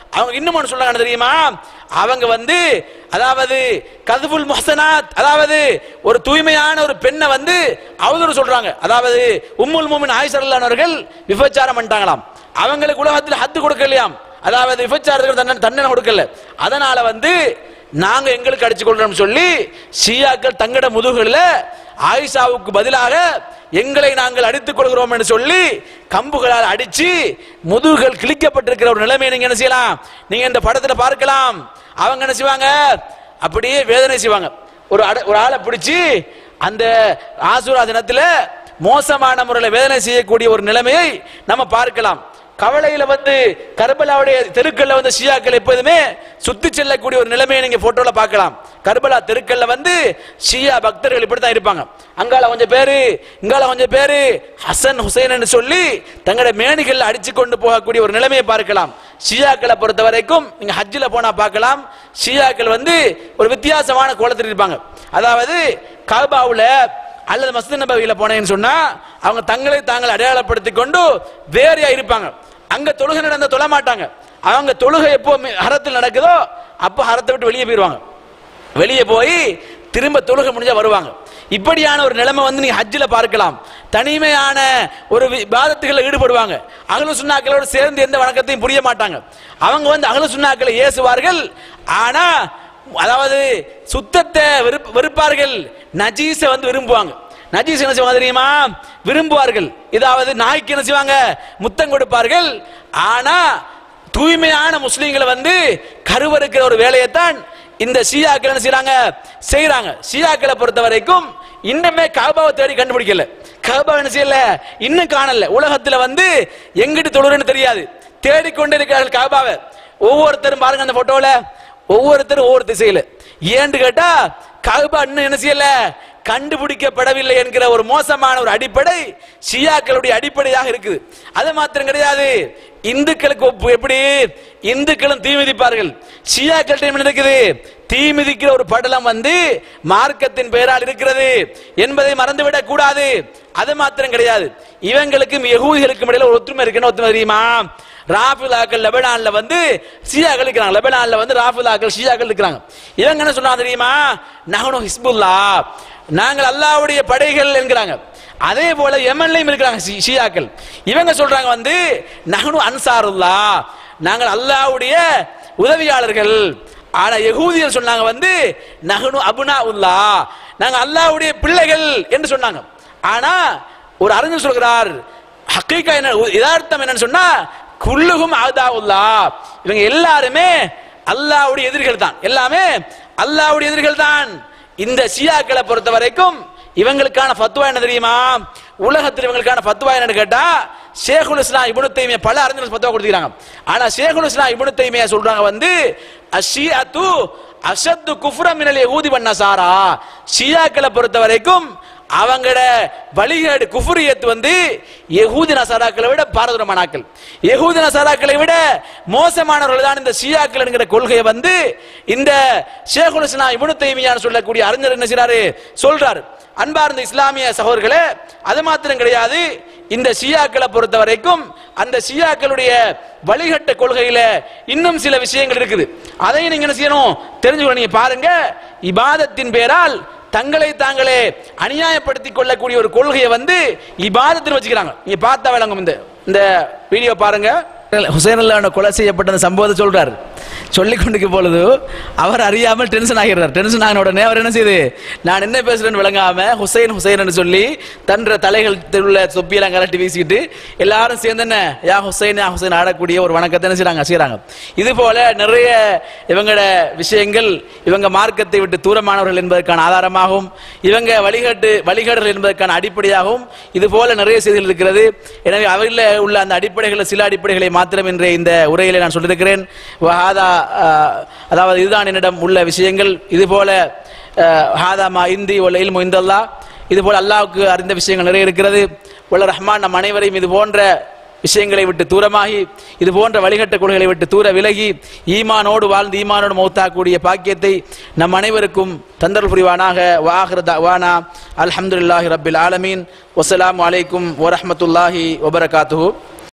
அவங்க இன்னும் ஒன்று சொல்றாங்க என்ன தெரியுமா அவங்க வந்து அதாவது கதுபுல் முஹசனாத் அதாவது ஒரு தூய்மையான ஒரு பெண்ணை வந்து அவதூறு சொல்றாங்க அதாவது உம்முல் மூமின் ஆயிஷல்லான் அவர்கள் விபச்சாரம் பண்ணிட்டாங்களாம் அவங்களுக்கு உலகத்தில் ஹத்து கொடுக்கலையாம் அதாவது விபச்சாரத்துக்கு தண்டனை தண்டனை கொடுக்கல அதனால வந்து நாங்க எங்களுக்கு அடிச்சு கொள்றோம் சொல்லி ஷியாக்கள் தங்கட முதுகுல ஆயிஷாவுக்கு பதிலாக எங்களை நாங்கள் அடித்துக் கொள்கிறோம் என்று சொல்லி கம்புகளால் அடிச்சு முதுகுகள் கிழிக்கப்பட்டிருக்கிற ஒரு நிலைமையை நீங்க என்ன செய்யலாம் நீங்க இந்த படத்துல பார்க்கலாம் அவங்க என்ன செய்வாங்க அப்படியே வேதனை செய்வாங்க ஒரு அட- ஒரு ஆளை பிடிச்சி அந்த ஆசுரா தினத்துல மோசமான முறையில் வேதனை செய்யக்கூடிய ஒரு நிலைமையை நம்ம பார்க்கலாம் கவலையில வந்து கர்பலாவுடைய தெருக்கள்ல வந்து ஷியாக்கள் எப்போதுமே சுத்தி செல்லக்கூடிய ஒரு நிலைமையை நீங்க போட்டோல பார்க்கலாம் கர்பலா தெருக்கள்ல வந்து ஷியா பக்தர்கள் இப்படி தான் இருப்பாங்க அங்கால கொஞ்சம் பேரு இங்கால கொஞ்சம் பேரு ஹசன் ஹுசைன் சொல்லி தங்களுடைய மேனிகள் அடிச்சு கொண்டு போகக்கூடிய ஒரு நிலைமையை பார்க்கலாம் ஷியாக்களை பொறுத்த வரைக்கும் நீங்க ஹஜ்ஜில் போனா பார்க்கலாம் ஷியாக்கள் வந்து ஒரு வித்தியாசமான கோலத்தில் இருப்பாங்க அதாவது கல்பாவுல அல்லது மஸ்ஜித் நபவியில போனேன்னு சொன்னா அவங்க தங்களை தாங்கள் அடையாளப்படுத்திக் கொண்டு வேறையா இருப்பாங்க அங்க தொழுகை நடந்த தொழ மாட்டாங்க அவங்க தொழுகை எப்போ மி- ஹரத்தில் நடக்குதோ அப்போ ஹரத்தை விட்டு வெளியே போயிடுவாங்க வெளியே போய் திரும்ப தொழுகை முடிஞ்சா வருவாங்க இப்படியான ஒரு நிலைமை வந்து நீங்க ஹஜ்ஜில் பார்க்கலாம் தனிமையான ஒரு விவாதத்துகளில் ஈடுபடுவாங்க அகலு சுண்ணாக்களோடு சேர்ந்து எந்த வணக்கத்தையும் புரிய மாட்டாங்க அவங்க வந்து அகலு சுண்ணாக்களை ஏசுவார்கள் ஆனா அதாவது சுத்தத்தை வெறுப்- வெறுப்பார்கள் நஜீஸை வந்து விரும்புவாங்க நஜீஸ் என்ன செய்வாங்க தெரியுமா விரும்புவார்கள் இதாவது நாய்க்கு என்ன செய்வாங்க முத்தம் கொடுப்பார்கள் ஆனா தூய்மையான முஸ்லீம்களை வந்து கருவறுக்கிற ஒரு வேலையைத்தான் இந்த ஷியாக்கள் என்ன செய்றாங்க செய்றாங்க ஷியாக்களை பொறுத்த வரைக்கும் இன்னுமே காபாவை தேடி கண்டுபிடிக்கல காபா என்ன செய்யல இன்னும் காணல உலகத்துல வந்து எங்கிட்டு தொழுறன்னு தெரியாது தேடிக்கொண்டு இருக்கிறார்கள் காபாவை ஒவ்வொருத்தரும் பாருங்க அந்த போட்டோல ஒவ்வொருத்தரும் ஒவ்வொரு திசையில ஏன்னு கேட்டா காபா இன்னும் என்ன செய்யல கண்டுபிடிக்கப்படவில்லை என்கிற ஒரு மோசமான ஒரு அடிப்படை ஷியாக்களுடைய அடிப்படையாக இருக்குது அது மாத்திரம் கிடையாது இந்துக்களுக்கு ஒப்பு எப்படி இந்துக்களும் தீ மிதிப்பார்கள் ஷியாக்கள் என்ன இருக்குது தீ மிதிக்கிற ஒரு படலம் வந்து மார்க்கத்தின் பெயரால் இருக்கிறது என்பதை மறந்துவிடக் கூடாது அது மாத்திரம் கிடையாது இவங்களுக்கும் யகூதிகளுக்கும் இடையில ஒரு ஒற்றுமை இருக்குன்னு ஒற்றுமை தெரியுமா ராஃபிலாக்கள் லெபனான்ல வந்து ஷியாக்கள் இருக்கிறாங்க லெபனான்ல வந்து ராஃபிலாக்கள் ஷியாக்கள் இருக்கிறாங்க இவங்க என்ன சொன்னாங்க தெரியுமா நகனு ஹிஸ்புல்லா நாங்கள் அல்லாஹ்வுடைய படைகள் என்கிறாங்க அதே போல யமன்லயும் இருக்கிறாங்க ஷி- ஷியாக்கள் இவங்க சொல்றாங்க வந்து நகனு அன்சாருல்லா நாங்கள் அல்லாஹ்வுடைய உதவியாளர்கள் ஆனா யகூதியர் சொன்னாங்க வந்து நகனு அபுனா உல்லா நாங்க அல்லாஹ்வுடைய பிள்ளைகள் என்று சொன்னாங்க ஆனா ஒரு அறிஞர் சொல்கிறார் ஹக்கீகா என்ன யதார்த்தம் என்னன்னு சொன்னா குல்லுகும் ஆதாவுல்லா இவங்க எல்லாருமே அல்லாஹ்வுடைய எதிரிகள் தான் எல்லாமே அல்லாஹ்வுடைய எதிரிகள் தான் இந்த ஷியாக்களை பொறுத்த வரைக்கும் இவங்களுக்கான ஃபத்வா என்ன தெரியுமா உலகத்தில் இவங்களுக்கான ஃபத்வா என்னன்னு கேட்டா ஷேகுல் இஸ்லாம் இப்னு தைமியா பல அறிஞர்கள் ஃபத்வா கொடுத்துக்கிறாங்க ஆனா ஷேகுல் இஸ்லாம் இப்னு தைமியா சொல்றாங்க வந்து அஷியத்து அஷத்து குஃப்ர மினல் யஹூதி வன் நசாரா ஷியாக்களை பொறுத்த வரைக்கும் அவங்களோட வழிகேடு குஃபுரியத் வந்து யகூதி நசாராக்களை விட பாரதூரமானாக்கள் யகூதி நசாராக்களை விட மோசமானவர்கள் தான் இந்த ஷியாக்கள் என்கிற கொள்கையை வந்து இந்த ஷேகுல் இஸ்லாம் இப்னு தைமியான்னு சொல்லக்கூடிய அறிஞர் என்ன செய்றாரு சொல்றாரு அன்பார்ந்த இஸ்லாமிய சகோதரர்களே அது மாத்திரம் கிடையாது இந்த ஷியாக்களை பொறுத்த வரைக்கும் அந்த ஷியாக்களுடைய வழிகட்ட கொள்கையில இன்னும் சில விஷயங்கள் இருக்குது அதையும் நீங்க என்ன செய்யணும் தெரிஞ்சுக்கணும் நீங்க பாருங்க இபாதத்தின் பேரால் தங்களை தாங்களே அநியாயப்படுத்திக் கொள்ளக்கூடிய ஒரு கொள்கையை வந்து இபாதத்தில் வச்சுக்கிறாங்க நீங்க பார்த்தா விளங்கும் இந்த இந்த வீடியோ பாருங்க ஹுசைன் அல்லாஹ் கொலை செய்யப்பட்ட அந்த சம்பவத்தை சொல்றாரு சொல்லி கொண்டிருக்க பொழுது அவர் அறியாமல் டென்ஷன் ஆகிறார் டென்ஷன் ஆகின உடனே அவர் என்ன செய்யுது நான் என்ன பேசுறேன்னு விளங்காம ஹுசைன் ஹுசைன் சொல்லி தன்ற தலைகள் உள்ள தொப்பியெல்லாம் கலட்டி வீசிட்டு எல்லாரும் சேர்ந்து என்ன யா ஹுசைன் யா ஹுசைன் ஆடக்கூடிய ஒரு வணக்கத்தை என்ன செய்றாங்க செய்றாங்க இது போல நிறைய இவங்களோட விஷயங்கள் இவங்க மார்க்கத்தை விட்டு தூரமானவர்கள் என்பதற்கான ஆதாரமாகவும் இவங்க வழிகாட்டு வழிகாடுகள் என்பதற்கான அடிப்படையாகவும் இது போல நிறைய செய்திகள் இருக்கிறது எனவே அவையில் உள்ள அந்த அடிப்படைகளை சில அடிப்படைகளை மாத்திரம் இன்றைய இந்த உரையிலே நான் சொல்லியிருக்கிறேன் வஹாதா அஹ், அதாவது இதுதான் என்னிடம் உள்ள விஷயங்கள் இது போல அஹ், ஹாதா மா இந்தி ஒல்ல இல்மு இந்தல்லா இது போல அல்லாஹ்வுக்கு அறிந்த விஷயங்கள் நிறைய இருக்கிறது உள்ள ரஹ்மான் நம் அனைவரையும் இது போன்ற விஷயங்களை விட்டு தூரமாகி இது போன்ற வழிகட்ட கொள்கைகளை விட்டு தூர விலகி ஈமானோடு வாழ்ந்து ஈமானோடு மௌத்தாக்கூடிய பாக்கியத்தை நம் அனைவருக்கும் தந்தல் புரிவானாக வாஹிர தவானா அல்ஹம்துலில்லாஹி ரப்பில் ஆலமீன் வஸ்ஸலாமு அலைக்கும் வரஹ்மத்துல்லாஹி வபரகாத்துஹு